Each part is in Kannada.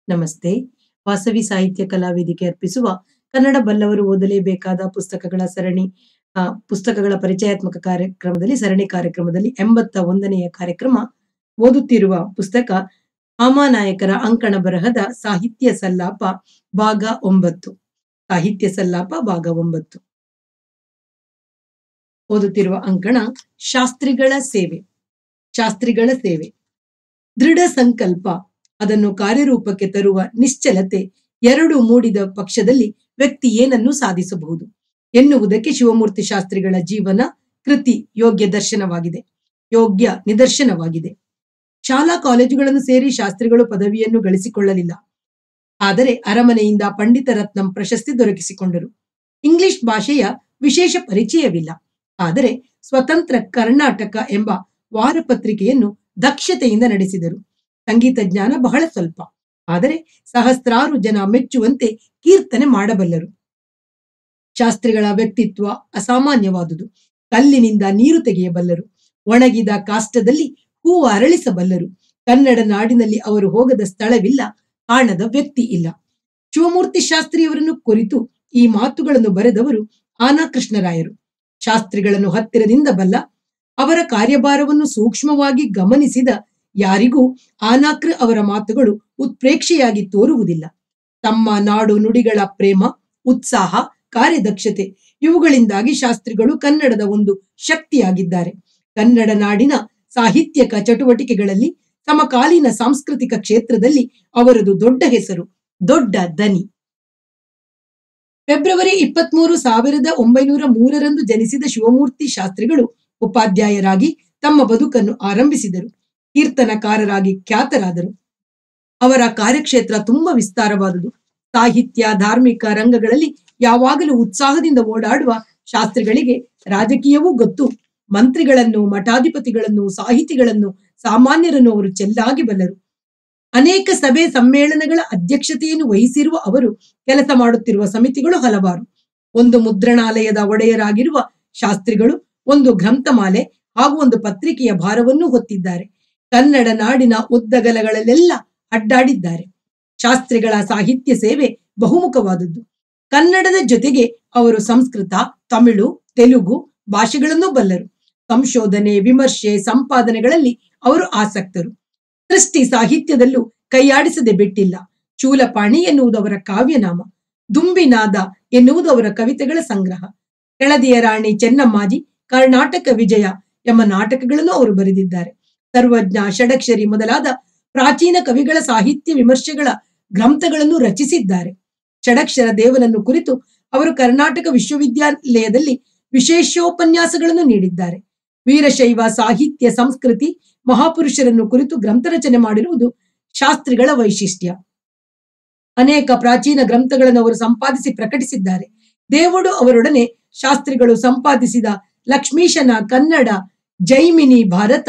ನಮಸ್ತೆ ವಾಸವಿ ಸಾಹಿತ್ಯ ಕಲಾ ವೇದಿಕೆ ಅರ್ಪಿಸುವ ಕನ್ನಡ ಬಲ್ಲವರು ಓದಲೇಬೇಕಾದ ಪುಸ್ತಕಗಳ ಸರಣಿ ಆ, ಪುಸ್ತಕಗಳ ಪರಿಚಯಾತ್ಮಕ ಕಾರ್ಯಕ್ರಮದಲ್ಲಿ ಸರಣಿ ಕಾರ್ಯಕ್ರಮದಲ್ಲಿ ಎಂಬತ್ತ ಒಂದನೆಯ ಕಾರ್ಯಕ್ರಮ ಓದುತ್ತಿರುವ ಪುಸ್ತಕ ಹಾಮಾನಾಯಕರ ಅಂಕಣ ಬರಹದ ಸಾಹಿತ್ಯ ಸಲ್ಲಾಪ ಭಾಗ ಒಂಬತ್ತು ಸಾಹಿತ್ಯ ಸಲ್ಲಾಪ ಭಾಗ ಒಂಬತ್ತು ಓದುತ್ತಿರುವ ಅಂಕಣ ಶಾಸ್ತ್ರಿಗಳ ಸೇವೆ ಶಾಸ್ತ್ರಿಗಳ ಸೇವೆ ದೃಢ ಸಂಕಲ್ಪ ಅದನ್ನು ಕಾರ್ಯರೂಪಕ್ಕೆ ತರುವ ನಿಶ್ಚಲತೆ ಎರಡು ಮೂಡಿದ ಪಕ್ಷದಲ್ಲಿ ವ್ಯಕ್ತಿ ಏನನ್ನು ಸಾಧಿಸಬಹುದು ಎನ್ನುವುದಕ್ಕೆ ಶಿವಮೂರ್ತಿ ಶಾಸ್ತ್ರಿಗಳ ಜೀವನ ಕೃತಿ ಯೋಗ್ಯ ದರ್ಶನವಾಗಿದೆ ಯೋಗ್ಯ ನಿದರ್ಶನವಾಗಿದೆ ಶಾಲಾ ಕಾಲೇಜುಗಳನ್ನು ಸೇರಿ ಶಾಸ್ತ್ರಿಗಳು ಪದವಿಯನ್ನು ಗಳಿಸಿಕೊಳ್ಳಲಿಲ್ಲ ಆದರೆ ಅರಮನೆಯಿಂದ ಪಂಡಿತ ರತ್ನಂ ಪ್ರಶಸ್ತಿ ದೊರಕಿಸಿಕೊಂಡರು ಇಂಗ್ಲಿಷ್ ಭಾಷೆಯ ವಿಶೇಷ ಪರಿಚಯವಿಲ್ಲ ಆದರೆ ಸ್ವತಂತ್ರ ಕರ್ನಾಟಕ ಎಂಬ ವಾರಪತ್ರಿಕೆಯನ್ನು ದಕ್ಷತೆಯಿಂದ ನಡೆಸಿದರು ಸಂಗೀತ ಜ್ಞಾನ ಬಹಳ ಸ್ವಲ್ಪ ಆದರೆ ಸಹಸ್ರಾರು ಜನ ಮೆಚ್ಚುವಂತೆ ಕೀರ್ತನೆ ಮಾಡಬಲ್ಲರು ಶಾಸ್ತ್ರಿಗಳ ವ್ಯಕ್ತಿತ್ವ ಅಸಾಮಾನ್ಯವಾದುದು ಕಲ್ಲಿನಿಂದ ನೀರು ತೆಗೆಯಬಲ್ಲರು ಒಣಗಿದ ಕಾಷ್ಟದಲ್ಲಿ ಹೂವು ಅರಳಿಸಬಲ್ಲರು ಕನ್ನಡ ನಾಡಿನಲ್ಲಿ ಅವರು ಹೋಗದ ಸ್ಥಳವಿಲ್ಲ ಕಾಣದ ವ್ಯಕ್ತಿ ಇಲ್ಲ ಶಿವಮೂರ್ತಿ ಶಾಸ್ತ್ರಿಯವರನ್ನು ಕುರಿತು ಈ ಮಾತುಗಳನ್ನು ಬರೆದವರು ಆನಾ ಕೃಷ್ಣರಾಯರು ಶಾಸ್ತ್ರಿಗಳನ್ನು ಹತ್ತಿರದಿಂದ ಬಲ್ಲ ಅವರ ಕಾರ್ಯಭಾರವನ್ನು ಸೂಕ್ಷ್ಮವಾಗಿ ಗಮನಿಸಿದ ಯಾರಿಗೂ ಆನಾಕ್ರ ಅವರ ಮಾತುಗಳು ಉತ್ಪ್ರೇಕ್ಷೆಯಾಗಿ ತೋರುವುದಿಲ್ಲ ತಮ್ಮ ನಾಡು ನುಡಿಗಳ ಪ್ರೇಮ ಉತ್ಸಾಹ ಕಾರ್ಯದಕ್ಷತೆ ಇವುಗಳಿಂದಾಗಿ ಶಾಸ್ತ್ರಿಗಳು ಕನ್ನಡದ ಒಂದು ಶಕ್ತಿಯಾಗಿದ್ದಾರೆ ಕನ್ನಡ ನಾಡಿನ ಸಾಹಿತ್ಯಕ ಚಟುವಟಿಕೆಗಳಲ್ಲಿ ಸಮಕಾಲೀನ ಸಾಂಸ್ಕೃತಿಕ ಕ್ಷೇತ್ರದಲ್ಲಿ ಅವರದು ದೊಡ್ಡ ಹೆಸರು ದೊಡ್ಡ ದನಿ ಫೆಬ್ರವರಿ ಇಪ್ಪತ್ಮೂರು ಸಾವಿರದ ಒಂಬೈನೂರ ಮೂರರಂದು ಜನಿಸಿದ ಶಿವಮೂರ್ತಿ ಶಾಸ್ತ್ರಿಗಳು ಉಪಾಧ್ಯಾಯರಾಗಿ ತಮ್ಮ ಬದುಕನ್ನು ಆರಂಭಿಸಿದರು ಕೀರ್ತನಕಾರರಾಗಿ ಖ್ಯಾತರಾದರು ಅವರ ಕಾರ್ಯಕ್ಷೇತ್ರ ತುಂಬಾ ವಿಸ್ತಾರವಾದುದು ಸಾಹಿತ್ಯ ಧಾರ್ಮಿಕ ರಂಗಗಳಲ್ಲಿ ಯಾವಾಗಲೂ ಉತ್ಸಾಹದಿಂದ ಓಡಾಡುವ ಶಾಸ್ತ್ರಿಗಳಿಗೆ ರಾಜಕೀಯವೂ ಗೊತ್ತು ಮಂತ್ರಿಗಳನ್ನು ಮಠಾಧಿಪತಿಗಳನ್ನು ಸಾಹಿತಿಗಳನ್ನು ಸಾಮಾನ್ಯರನ್ನು ಅವರು ಚೆಲ್ಲಾಗಿ ಬಲ್ಲರು ಅನೇಕ ಸಭೆ ಸಮ್ಮೇಳನಗಳ ಅಧ್ಯಕ್ಷತೆಯನ್ನು ವಹಿಸಿರುವ ಅವರು ಕೆಲಸ ಮಾಡುತ್ತಿರುವ ಸಮಿತಿಗಳು ಹಲವಾರು ಒಂದು ಮುದ್ರಣಾಲಯದ ಒಡೆಯರಾಗಿರುವ ಶಾಸ್ತ್ರಿಗಳು ಒಂದು ಗ್ರಂಥಮಾಲೆ ಹಾಗೂ ಒಂದು ಪತ್ರಿಕೆಯ ಭಾರವನ್ನು ಹೊತ್ತಿದ್ದಾರೆ ಕನ್ನಡ ನಾಡಿನ ಉದ್ದಗಲಗಳಲ್ಲೆಲ್ಲ ಅಡ್ಡಾಡಿದ್ದಾರೆ ಶಾಸ್ತ್ರಿಗಳ ಸಾಹಿತ್ಯ ಸೇವೆ ಬಹುಮುಖವಾದದ್ದು ಕನ್ನಡದ ಜೊತೆಗೆ ಅವರು ಸಂಸ್ಕೃತ ತಮಿಳು ತೆಲುಗು ಭಾಷೆಗಳನ್ನೂ ಬಲ್ಲರು ಸಂಶೋಧನೆ ವಿಮರ್ಶೆ ಸಂಪಾದನೆಗಳಲ್ಲಿ ಅವರು ಆಸಕ್ತರು ಸೃಷ್ಟಿ ಸಾಹಿತ್ಯದಲ್ಲೂ ಕೈಯಾಡಿಸದೆ ಬಿಟ್ಟಿಲ್ಲ ಚೂಲಪಾಣಿ ಎನ್ನುವುದು ಅವರ ಕಾವ್ಯನಾಮ ದುಂಬಿನಾದ ಎನ್ನುವುದು ಅವರ ಕವಿತೆಗಳ ಸಂಗ್ರಹ ಕೆಳದಿಯ ರಾಣಿ ಚೆನ್ನಮ್ಮಾಜಿ ಕರ್ನಾಟಕ ವಿಜಯ ಎಂಬ ನಾಟಕಗಳನ್ನು ಅವರು ಬರೆದಿದ್ದಾರೆ ಸರ್ವಜ್ಞ ಷಡಕ್ಷರಿ ಮೊದಲಾದ ಪ್ರಾಚೀನ ಕವಿಗಳ ಸಾಹಿತ್ಯ ವಿಮರ್ಶೆಗಳ ಗ್ರಂಥಗಳನ್ನು ರಚಿಸಿದ್ದಾರೆ ಷಡಕ್ಷರ ದೇವನನ್ನು ಕುರಿತು ಅವರು ಕರ್ನಾಟಕ ವಿಶ್ವವಿದ್ಯಾಲಯದಲ್ಲಿ ವಿಶೇಷೋಪನ್ಯಾಸಗಳನ್ನು ನೀಡಿದ್ದಾರೆ ವೀರಶೈವ ಸಾಹಿತ್ಯ ಸಂಸ್ಕೃತಿ ಮಹಾಪುರುಷರನ್ನು ಕುರಿತು ಗ್ರಂಥ ರಚನೆ ಮಾಡಿರುವುದು ಶಾಸ್ತ್ರಿಗಳ ವೈಶಿಷ್ಟ್ಯ ಅನೇಕ ಪ್ರಾಚೀನ ಗ್ರಂಥಗಳನ್ನು ಅವರು ಸಂಪಾದಿಸಿ ಪ್ರಕಟಿಸಿದ್ದಾರೆ ದೇವುಡು ಅವರೊಡನೆ ಶಾಸ್ತ್ರಿಗಳು ಸಂಪಾದಿಸಿದ ಲಕ್ಷ್ಮೀಶನ ಕನ್ನಡ ಜೈಮಿನಿ ಭಾರತ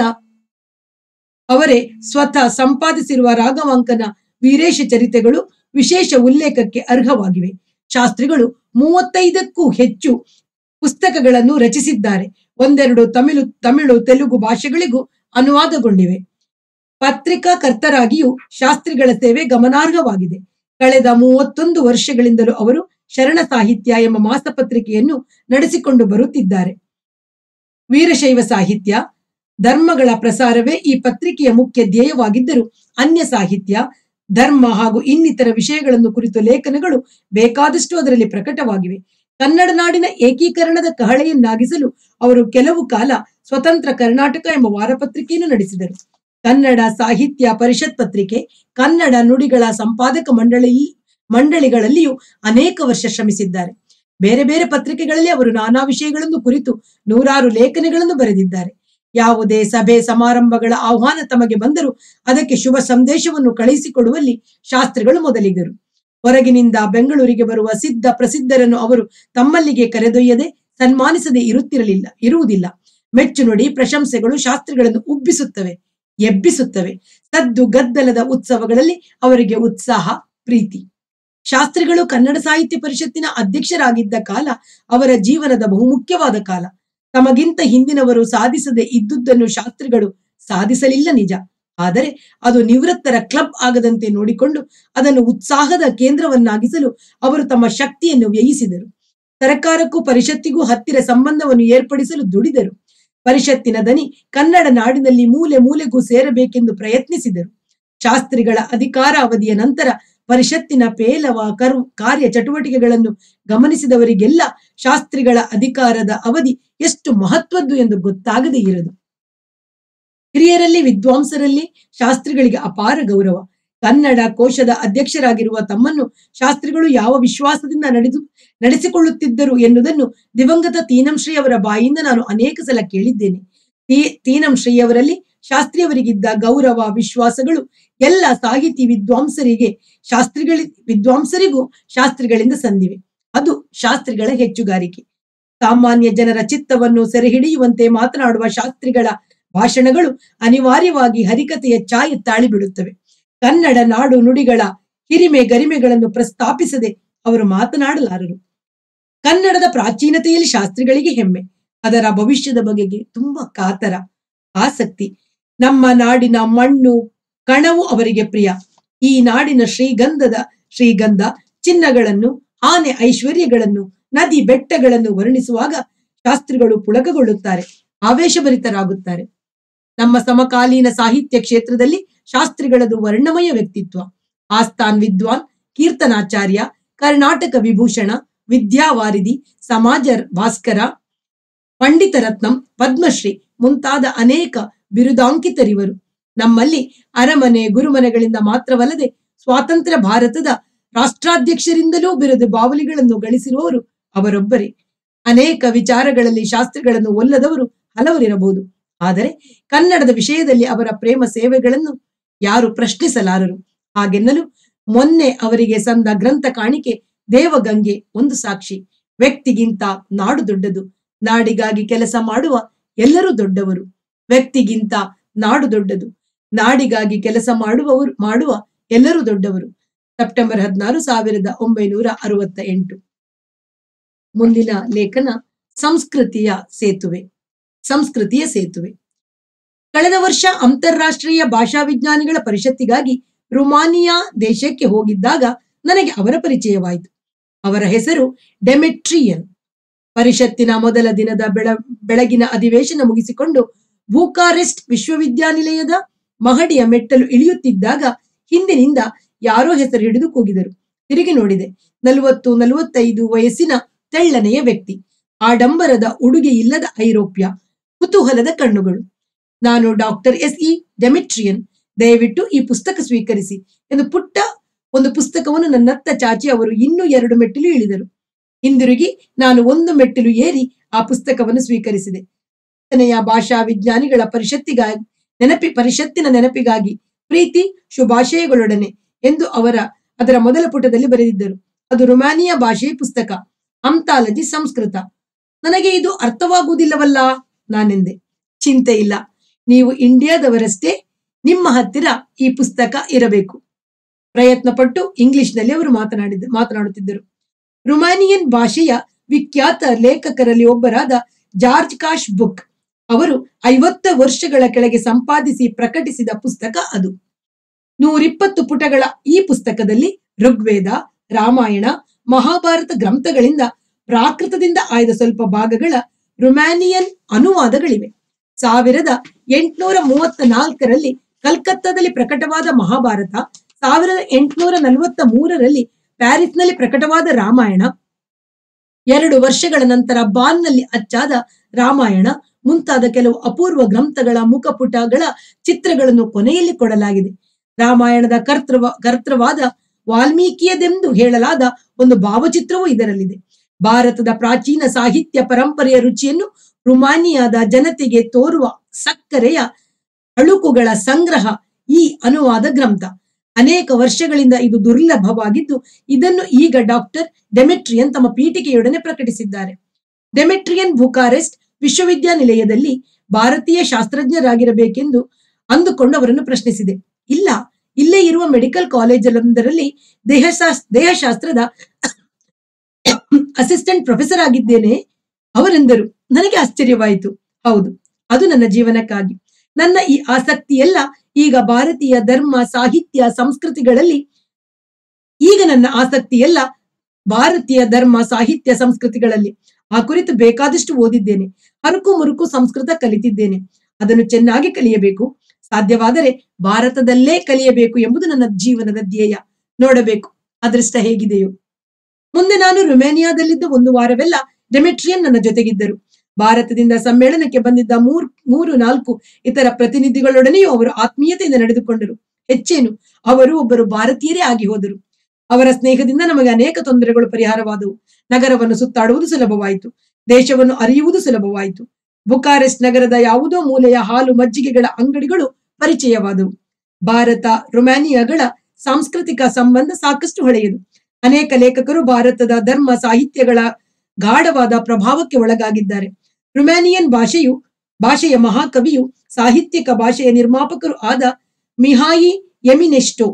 ಅವರೇ ಸ್ವತಃ ಸಂಪಾದಿಸಿರುವ ರಾಘವಾಂಕನ ವೀರೇಶ ಚರಿತೆಗಳು ವಿಶೇಷ ಉಲ್ಲೇಖಕ್ಕೆ ಅರ್ಹವಾಗಿವೆ ಶಾಸ್ತ್ರಿಗಳು ಮೂವತ್ತೈದಕ್ಕೂ ಹೆಚ್ಚು ಪುಸ್ತಕಗಳನ್ನು ರಚಿಸಿದ್ದಾರೆ ಒಂದೆರಡು ತಮಿಳು ತಮಿಳು ತೆಲುಗು ಭಾಷೆಗಳಿಗೂ ಅನುವಾದಗೊಂಡಿವೆ ಪತ್ರಿಕಾಕರ್ತರಾಗಿಯೂ ಶಾಸ್ತ್ರಿಗಳ ಸೇವೆ ಗಮನಾರ್ಹವಾಗಿದೆ ಕಳೆದ ಮೂವತ್ತೊಂದು ವರ್ಷಗಳಿಂದಲೂ ಅವರು ಶರಣ ಸಾಹಿತ್ಯ ಎಂಬ ಮಾಸಪತ್ರಿಕೆಯನ್ನು ನಡೆಸಿಕೊಂಡು ಬರುತ್ತಿದ್ದಾರೆ ವೀರಶೈವ ಸಾಹಿತ್ಯ ಧರ್ಮಗಳ ಪ್ರಸಾರವೇ ಈ ಪತ್ರಿಕೆಯ ಮುಖ್ಯ ಧ್ಯೇಯವಾಗಿದ್ದರೂ ಅನ್ಯ ಸಾಹಿತ್ಯ ಧರ್ಮ ಹಾಗೂ ಇನ್ನಿತರ ವಿಷಯಗಳನ್ನು ಕುರಿತು ಲೇಖನಗಳು ಬೇಕಾದಷ್ಟು ಅದರಲ್ಲಿ ಪ್ರಕಟವಾಗಿವೆ ಕನ್ನಡ ನಾಡಿನ ಏಕೀಕರಣದ ಕಹಳೆಯನ್ನಾಗಿಸಲು ಅವರು ಕೆಲವು ಕಾಲ ಸ್ವತಂತ್ರ ಕರ್ನಾಟಕ ಎಂಬ ವಾರಪತ್ರಿಕೆಯನ್ನು ನಡೆಸಿದರು ಕನ್ನಡ ಸಾಹಿತ್ಯ ಪರಿಷತ್ ಪತ್ರಿಕೆ ಕನ್ನಡ ನುಡಿಗಳ ಸಂಪಾದಕ ಮಂಡಳಿ ಮಂಡಳಿಗಳಲ್ಲಿಯೂ ಅನೇಕ ವರ್ಷ ಶ್ರಮಿಸಿದ್ದಾರೆ ಬೇರೆ ಬೇರೆ ಪತ್ರಿಕೆಗಳಲ್ಲಿ ಅವರು ನಾನಾ ವಿಷಯಗಳನ್ನು ಕುರಿತು ನೂರಾರು ಲೇಖನಗಳನ್ನು ಬರೆದಿದ್ದಾರೆ ಯಾವುದೇ ಸಭೆ ಸಮಾರಂಭಗಳ ಆಹ್ವಾನ ತಮಗೆ ಬಂದರೂ ಅದಕ್ಕೆ ಶುಭ ಸಂದೇಶವನ್ನು ಕಳುಹಿಸಿಕೊಡುವಲ್ಲಿ ಶಾಸ್ತ್ರಿಗಳು ಮೊದಲಿಗರು ಹೊರಗಿನಿಂದ ಬೆಂಗಳೂರಿಗೆ ಬರುವ ಸಿದ್ಧ ಪ್ರಸಿದ್ಧರನ್ನು ಅವರು ತಮ್ಮಲ್ಲಿಗೆ ಕರೆದೊಯ್ಯದೆ ಸನ್ಮಾನಿಸದೆ ಇರುತ್ತಿರಲಿಲ್ಲ ಇರುವುದಿಲ್ಲ ಮೆಚ್ಚು ನುಡಿ ಪ್ರಶಂಸೆಗಳು ಶಾಸ್ತ್ರಿಗಳನ್ನು ಉಬ್ಬಿಸುತ್ತವೆ ಎಬ್ಬಿಸುತ್ತವೆ ಸದ್ದು ಗದ್ದಲದ ಉತ್ಸವಗಳಲ್ಲಿ ಅವರಿಗೆ ಉತ್ಸಾಹ ಪ್ರೀತಿ ಶಾಸ್ತ್ರಿಗಳು ಕನ್ನಡ ಸಾಹಿತ್ಯ ಪರಿಷತ್ತಿನ ಅಧ್ಯಕ್ಷರಾಗಿದ್ದ ಕಾಲ ಅವರ ಜೀವನದ ಬಹುಮುಖ್ಯವಾದ ಕಾಲ ತಮಗಿಂತ ಹಿಂದಿನವರು ಸಾಧಿಸದೆ ಇದ್ದುದನ್ನು ಶಾಸ್ತ್ರಿಗಳು ಸಾಧಿಸಲಿಲ್ಲ ನಿಜ ಆದರೆ ಅದು ನಿವೃತ್ತರ ಕ್ಲಬ್ ಆಗದಂತೆ ನೋಡಿಕೊಂಡು ಅದನ್ನು ಉತ್ಸಾಹದ ಕೇಂದ್ರವನ್ನಾಗಿಸಲು ಅವರು ತಮ್ಮ ಶಕ್ತಿಯನ್ನು ವ್ಯಯಿಸಿದರು ಸರ್ಕಾರಕ್ಕೂ ಪರಿಷತ್ತಿಗೂ ಹತ್ತಿರ ಸಂಬಂಧವನ್ನು ಏರ್ಪಡಿಸಲು ದುಡಿದರು ಪರಿಷತ್ತಿನ ದನಿ ಕನ್ನಡ ನಾಡಿನಲ್ಲಿ ಮೂಲೆ ಮೂಲೆಗೂ ಸೇರಬೇಕೆಂದು ಪ್ರಯತ್ನಿಸಿದರು ಶಾಸ್ತ್ರಿಗಳ ಅಧಿಕಾರ ಅವಧಿಯ ನಂತರ ಪರಿಷತ್ತಿನ ಪೇಲವ ಕರು ಕಾರ್ಯ ಚಟುವಟಿಕೆಗಳನ್ನು ಗಮನಿಸಿದವರಿಗೆಲ್ಲ ಶಾಸ್ತ್ರಿಗಳ ಅಧಿಕಾರದ ಅವಧಿ ಎಷ್ಟು ಮಹತ್ವದ್ದು ಎಂದು ಗೊತ್ತಾಗದೇ ಇರದು ಹಿರಿಯರಲ್ಲಿ ವಿದ್ವಾಂಸರಲ್ಲಿ ಶಾಸ್ತ್ರಿಗಳಿಗೆ ಅಪಾರ ಗೌರವ ಕನ್ನಡ ಕೋಶದ ಅಧ್ಯಕ್ಷರಾಗಿರುವ ತಮ್ಮನ್ನು ಶಾಸ್ತ್ರಿಗಳು ಯಾವ ವಿಶ್ವಾಸದಿಂದ ನಡೆದು ನಡೆಸಿಕೊಳ್ಳುತ್ತಿದ್ದರು ಎನ್ನುವುದನ್ನು ದಿವಂಗತ ತೀನಂಶ್ರೀ ಅವರ ಬಾಯಿಂದ ನಾನು ಅನೇಕ ಸಲ ಕೇಳಿದ್ದೇನೆ ತೀ ತೀನಂಶ್ರೀಯವರಲ್ಲಿ ಶಾಸ್ತ್ರಿಯವರಿಗಿದ್ದ ಗೌರವ ವಿಶ್ವಾಸಗಳು ಎಲ್ಲ ಸಾಹಿತಿ ವಿದ್ವಾಂಸರಿಗೆ ಶಾಸ್ತ್ರಿಗಳ ವಿದ್ವಾಂಸರಿಗೂ ಶಾಸ್ತ್ರಿಗಳಿಂದ ಸಂದಿವೆ ಅದು ಶಾಸ್ತ್ರಿಗಳ ಹೆಚ್ಚುಗಾರಿಕೆ ಸಾಮಾನ್ಯ ಜನರ ಚಿತ್ತವನ್ನು ಸೆರೆ ಹಿಡಿಯುವಂತೆ ಮಾತನಾಡುವ ಶಾಸ್ತ್ರಿಗಳ ಭಾಷಣಗಳು ಅನಿವಾರ್ಯವಾಗಿ ಹರಿಕತೆಯ ಛಾಯೆ ತಾಳಿಬಿಡುತ್ತವೆ ಕನ್ನಡ ನಾಡು ನುಡಿಗಳ ಹಿರಿಮೆ ಗರಿಮೆಗಳನ್ನು ಪ್ರಸ್ತಾಪಿಸದೆ ಅವರು ಮಾತನಾಡಲಾರರು ಕನ್ನಡದ ಪ್ರಾಚೀನತೆಯಲ್ಲಿ ಶಾಸ್ತ್ರಿಗಳಿಗೆ ಹೆಮ್ಮೆ ಅದರ ಭವಿಷ್ಯದ ಬಗೆಗೆ ತುಂಬಾ ಕಾತರ ಆಸಕ್ತಿ ನಮ್ಮ ನಾಡಿನ ಮಣ್ಣು ಕಣವು ಅವರಿಗೆ ಪ್ರಿಯ ಈ ನಾಡಿನ ಶ್ರೀಗಂಧದ ಶ್ರೀಗಂಧ ಚಿನ್ನಗಳನ್ನು ಆನೆ ಐಶ್ವರ್ಯಗಳನ್ನು ನದಿ ಬೆಟ್ಟಗಳನ್ನು ವರ್ಣಿಸುವಾಗ ಶಾಸ್ತ್ರಿಗಳು ಪುಳಕಗೊಳ್ಳುತ್ತಾರೆ ಆವೇಶಭರಿತರಾಗುತ್ತಾರೆ ನಮ್ಮ ಸಮಕಾಲೀನ ಸಾಹಿತ್ಯ ಕ್ಷೇತ್ರದಲ್ಲಿ ಶಾಸ್ತ್ರಿಗಳದು ವರ್ಣಮಯ ವ್ಯಕ್ತಿತ್ವ ಆಸ್ಥಾನ್ ವಿದ್ವಾನ್ ಕೀರ್ತನಾಚಾರ್ಯ ಕರ್ನಾಟಕ ವಿಭೂಷಣ ವಿದ್ಯಾವಾರಿಧಿ ಸಮಾಜ ಭಾಸ್ಕರ ಪಂಡಿತ ರತ್ನಂ ಪದ್ಮಶ್ರೀ ಮುಂತಾದ ಅನೇಕ ಬಿರುದಾಂಕಿತರಿವರು ನಮ್ಮಲ್ಲಿ ಅರಮನೆ ಗುರುಮನೆಗಳಿಂದ ಮಾತ್ರವಲ್ಲದೆ ಸ್ವಾತಂತ್ರ್ಯ ಭಾರತದ ರಾಷ್ಟ್ರಾಧ್ಯಕ್ಷರಿಂದಲೂ ಬಿರುದು ಬಾವಲಿಗಳನ್ನು ಗಳಿಸಿರುವವರು ಅವರೊಬ್ಬರೇ ಅನೇಕ ವಿಚಾರಗಳಲ್ಲಿ ಶಾಸ್ತ್ರಿಗಳನ್ನು ಒಲ್ಲದವರು ಹಲವರಿರಬಹುದು ಆದರೆ ಕನ್ನಡದ ವಿಷಯದಲ್ಲಿ ಅವರ ಪ್ರೇಮ ಸೇವೆಗಳನ್ನು ಯಾರು ಪ್ರಶ್ನಿಸಲಾರರು ಹಾಗೆನ್ನಲು ಮೊನ್ನೆ ಅವರಿಗೆ ಸಂದ ಗ್ರಂಥ ಕಾಣಿಕೆ ದೇವಗಂಗೆ ಒಂದು ಸಾಕ್ಷಿ ವ್ಯಕ್ತಿಗಿಂತ ನಾಡು ದೊಡ್ಡದು ನಾಡಿಗಾಗಿ ಕೆಲಸ ಮಾಡುವ ಎಲ್ಲರೂ ದೊಡ್ಡವರು ವ್ಯಕ್ತಿಗಿಂತ ನಾಡು ದೊಡ್ಡದು ನಾಡಿಗಾಗಿ ಕೆಲಸ ಮಾಡುವವರು ಮಾಡುವ ಎಲ್ಲರೂ ದೊಡ್ಡವರು ಸೆಪ್ಟೆಂಬರ್ ಹದಿನಾರು ಸಾವಿರದ ಒಂಬೈನೂರ ಅರವತ್ತ ಎಂಟು ಮುಂದಿನ ಲೇಖನ ಸಂಸ್ಕೃತಿಯ ಸೇತುವೆ ಸಂಸ್ಕೃತಿಯ ಸೇತುವೆ ಕಳೆದ ವರ್ಷ ಅಂತಾರಾಷ್ಟ್ರೀಯ ಭಾಷಾ ವಿಜ್ಞಾನಿಗಳ ಪರಿಷತ್ತಿಗಾಗಿ ರುಮಾನಿಯಾ ದೇಶಕ್ಕೆ ಹೋಗಿದ್ದಾಗ ನನಗೆ ಅವರ ಪರಿಚಯವಾಯಿತು ಅವರ ಹೆಸರು ಡೆಮೆಟ್ರಿಯನ್ ಪರಿಷತ್ತಿನ ಮೊದಲ ದಿನದ ಬೆಳ ಬೆಳಗಿನ ಅಧಿವೇಶನ ಮುಗಿಸಿಕೊಂಡು ಬೂಕಾರೆಸ್ಟ್ ವಿಶ್ವವಿದ್ಯಾನಿಲಯದ ಮಹಡಿಯ ಮೆಟ್ಟಲು ಇಳಿಯುತ್ತಿದ್ದಾಗ ಹಿಂದಿನಿಂದ ಯಾರೋ ಹೆಸರು ಹಿಡಿದು ಕೂಗಿದರು ತಿರುಗಿ ನೋಡಿದೆ ನಲವತ್ತು ನಲವತ್ತೈದು ವಯಸ್ಸಿನ ತೆಳ್ಳನೆಯ ವ್ಯಕ್ತಿ ಆಡಂಬರದ ಉಡುಗೆ ಇಲ್ಲದ ಐರೋಪ್ಯ ಕುತೂಹಲದ ಕಣ್ಣುಗಳು ನಾನು ಡಾಕ್ಟರ್ ಎಸ್ ಇ ಡೆಮಿಟ್ರಿಯನ್ ದಯವಿಟ್ಟು ಈ ಪುಸ್ತಕ ಸ್ವೀಕರಿಸಿ ಎಂದು ಪುಟ್ಟ ಒಂದು ಪುಸ್ತಕವನ್ನು ನನ್ನತ್ತ ಚಾಚಿ ಅವರು ಇನ್ನೂ ಎರಡು ಮೆಟ್ಟಿಲು ಇಳಿದರು ಹಿಂದಿರುಗಿ ನಾನು ಒಂದು ಮೆಟ್ಟಿಲು ಏರಿ ಆ ಪುಸ್ತಕವನ್ನು ಸ್ವೀಕರಿಸಿದೆ ಯ ಭಾಷಾ ವಿಜ್ಞಾನಿಗಳ ಪರಿಷತ್ತಿಗಾಗಿ ನೆನಪಿ ಪರಿಷತ್ತಿನ ನೆನಪಿಗಾಗಿ ಪ್ರೀತಿ ಶುಭಾಶಯಗಳೊಡನೆ ಎಂದು ಅವರ ಅದರ ಮೊದಲ ಪುಟದಲ್ಲಿ ಬರೆದಿದ್ದರು ಅದು ರೊಮಾನಿಯಾ ಭಾಷೆಯ ಪುಸ್ತಕ ಅಂತಾಲಜಿ ಸಂಸ್ಕೃತ ನನಗೆ ಇದು ಅರ್ಥವಾಗುವುದಿಲ್ಲವಲ್ಲ ನಾನೆಂದೆ ಚಿಂತೆ ಇಲ್ಲ ನೀವು ಇಂಡಿಯಾದವರಷ್ಟೇ ನಿಮ್ಮ ಹತ್ತಿರ ಈ ಪುಸ್ತಕ ಇರಬೇಕು ಪ್ರಯತ್ನ ಪಟ್ಟು ಇಂಗ್ಲಿಷ್ನಲ್ಲಿ ಅವರು ಮಾತನಾಡಿದ ಮಾತನಾಡುತ್ತಿದ್ದರು ರುಮಾನಿಯನ್ ಭಾಷೆಯ ವಿಖ್ಯಾತ ಲೇಖಕರಲ್ಲಿ ಒಬ್ಬರಾದ ಜಾರ್ಜ್ ಕಾಶ್ ಬುಕ್ ಅವರು ಐವತ್ತು ವರ್ಷಗಳ ಕೆಳಗೆ ಸಂಪಾದಿಸಿ ಪ್ರಕಟಿಸಿದ ಪುಸ್ತಕ ಅದು ನೂರಿಪ್ಪತ್ತು ಪುಟಗಳ ಈ ಪುಸ್ತಕದಲ್ಲಿ ಋಗ್ವೇದ ರಾಮಾಯಣ ಮಹಾಭಾರತ ಗ್ರಂಥಗಳಿಂದ ಪ್ರಾಕೃತದಿಂದ ಆಯ್ದ ಸ್ವಲ್ಪ ಭಾಗಗಳ ರುಮ್ಯಾನಿಯನ್ ಅನುವಾದಗಳಿವೆ ಸಾವಿರದ ಎಂಟುನೂರ ಮೂವತ್ತ ನಾಲ್ಕರಲ್ಲಿ ಕಲ್ಕತ್ತಾದಲ್ಲಿ ಪ್ರಕಟವಾದ ಮಹಾಭಾರತ ಸಾವಿರದ ಎಂಟುನೂರ ನಲವತ್ತ ಮೂರರಲ್ಲಿ ಪ್ಯಾರಿಸ್ನಲ್ಲಿ ಪ್ರಕಟವಾದ ರಾಮಾಯಣ ಎರಡು ವರ್ಷಗಳ ನಂತರ ಬಾನ್ನಲ್ಲಿ ಅಚ್ಚಾದ ರಾಮಾಯಣ ಮುಂತಾದ ಕೆಲವು ಅಪೂರ್ವ ಗ್ರಂಥಗಳ ಮುಖಪುಟಗಳ ಚಿತ್ರಗಳನ್ನು ಕೊನೆಯಲ್ಲಿ ಕೊಡಲಾಗಿದೆ ರಾಮಾಯಣದ ಕರ್ತೃವ ಕರ್ತೃವಾದ ವಾಲ್ಮೀಕಿಯದೆಂದು ಹೇಳಲಾದ ಒಂದು ಭಾವಚಿತ್ರವೂ ಇದರಲ್ಲಿದೆ ಭಾರತದ ಪ್ರಾಚೀನ ಸಾಹಿತ್ಯ ಪರಂಪರೆಯ ರುಚಿಯನ್ನು ರುಮಾನಿಯಾದ ಜನತೆಗೆ ತೋರುವ ಸಕ್ಕರೆಯ ಅಳುಕುಗಳ ಸಂಗ್ರಹ ಈ ಅನುವಾದ ಗ್ರಂಥ ಅನೇಕ ವರ್ಷಗಳಿಂದ ಇದು ದುರ್ಲಭವಾಗಿದ್ದು ಇದನ್ನು ಈಗ ಡಾಕ್ಟರ್ ಡೆಮೆಟ್ರಿಯನ್ ತಮ್ಮ ಪೀಠಿಕೆಯೊಡನೆ ಪ್ರಕಟಿಸಿದ್ದಾರೆ ಡೆಮೆಟ್ರಿಯನ್ ಬುಕಾರೆಸ್ಟ್ ವಿಶ್ವವಿದ್ಯಾನಿಲಯದಲ್ಲಿ ಭಾರತೀಯ ಶಾಸ್ತ್ರಜ್ಞರಾಗಿರಬೇಕೆಂದು ಅಂದುಕೊಂಡು ಅವರನ್ನು ಪ್ರಶ್ನಿಸಿದೆ ಇಲ್ಲ ಇಲ್ಲೇ ಇರುವ ಮೆಡಿಕಲ್ ಕಾಲೇಜಲ್ಲೊಂದರಲ್ಲಿ ದೇಹಶಾಸ್ ದೇಹಶಾಸ್ತ್ರದ ಅಸಿಸ್ಟೆಂಟ್ ಪ್ರೊಫೆಸರ್ ಆಗಿದ್ದೇನೆ ಅವರೆಂದರು ನನಗೆ ಆಶ್ಚರ್ಯವಾಯಿತು ಹೌದು ಅದು ನನ್ನ ಜೀವನಕ್ಕಾಗಿ ನನ್ನ ಈ ಆಸಕ್ತಿಯೆಲ್ಲ ಈಗ ಭಾರತೀಯ ಧರ್ಮ ಸಾಹಿತ್ಯ ಸಂಸ್ಕೃತಿಗಳಲ್ಲಿ ಈಗ ನನ್ನ ಆಸಕ್ತಿಯೆಲ್ಲ ಭಾರತೀಯ ಧರ್ಮ ಸಾಹಿತ್ಯ ಸಂಸ್ಕೃತಿಗಳಲ್ಲಿ ಆ ಕುರಿತು ಬೇಕಾದಷ್ಟು ಓದಿದ್ದೇನೆ ಹರುಕು ಮುರುಕು ಸಂಸ್ಕೃತ ಕಲಿತಿದ್ದೇನೆ ಅದನ್ನು ಚೆನ್ನಾಗಿ ಕಲಿಯಬೇಕು ಸಾಧ್ಯವಾದರೆ ಭಾರತದಲ್ಲೇ ಕಲಿಯಬೇಕು ಎಂಬುದು ನನ್ನ ಜೀವನದ ಧ್ಯೇಯ ನೋಡಬೇಕು ಅದೃಷ್ಟ ಹೇಗಿದೆಯೋ ಮುಂದೆ ನಾನು ರೊಮೇನಿಯಾದಲ್ಲಿದ್ದ ಒಂದು ವಾರವೆಲ್ಲ ಡೆಮೆಟ್ರಿಯನ್ ನನ್ನ ಜೊತೆಗಿದ್ದರು ಭಾರತದಿಂದ ಸಮ್ಮೇಳನಕ್ಕೆ ಬಂದಿದ್ದ ಮೂರ್ ಮೂರು ನಾಲ್ಕು ಇತರ ಪ್ರತಿನಿಧಿಗಳೊಡನೆಯೂ ಅವರು ಆತ್ಮೀಯತೆಯಿಂದ ನಡೆದುಕೊಂಡರು ಹೆಚ್ಚೇನು ಅವರು ಒಬ್ಬರು ಭಾರತೀಯರೇ ಆಗಿ ಹೋದರು ಅವರ ಸ್ನೇಹದಿಂದ ನಮಗೆ ಅನೇಕ ತೊಂದರೆಗಳು ಪರಿಹಾರವಾದವು ನಗರವನ್ನು ಸುತ್ತಾಡುವುದು ಸುಲಭವಾಯಿತು ದೇಶವನ್ನು ಅರಿಯುವುದು ಸುಲಭವಾಯಿತು ಬುಕಾರೆಸ್ಟ್ ನಗರದ ಯಾವುದೋ ಮೂಲೆಯ ಹಾಲು ಮಜ್ಜಿಗೆಗಳ ಅಂಗಡಿಗಳು ಪರಿಚಯವಾದವು ಭಾರತ ರೊಮ್ಯಾನಿಯಾಗಳ ಸಾಂಸ್ಕೃತಿಕ ಸಂಬಂಧ ಸಾಕಷ್ಟು ಹಳೆಯದು ಅನೇಕ ಲೇಖಕರು ಭಾರತದ ಧರ್ಮ ಸಾಹಿತ್ಯಗಳ ಗಾಢವಾದ ಪ್ರಭಾವಕ್ಕೆ ಒಳಗಾಗಿದ್ದಾರೆ ರೊಮ್ಯಾನಿಯನ್ ಭಾಷೆಯು ಭಾಷೆಯ ಮಹಾಕವಿಯು ಸಾಹಿತ್ಯಿಕ ಭಾಷೆಯ ನಿರ್ಮಾಪಕರು ಆದ ಮಿಹಾಯಿ ಎಮಿನೆಸ್ಟೋ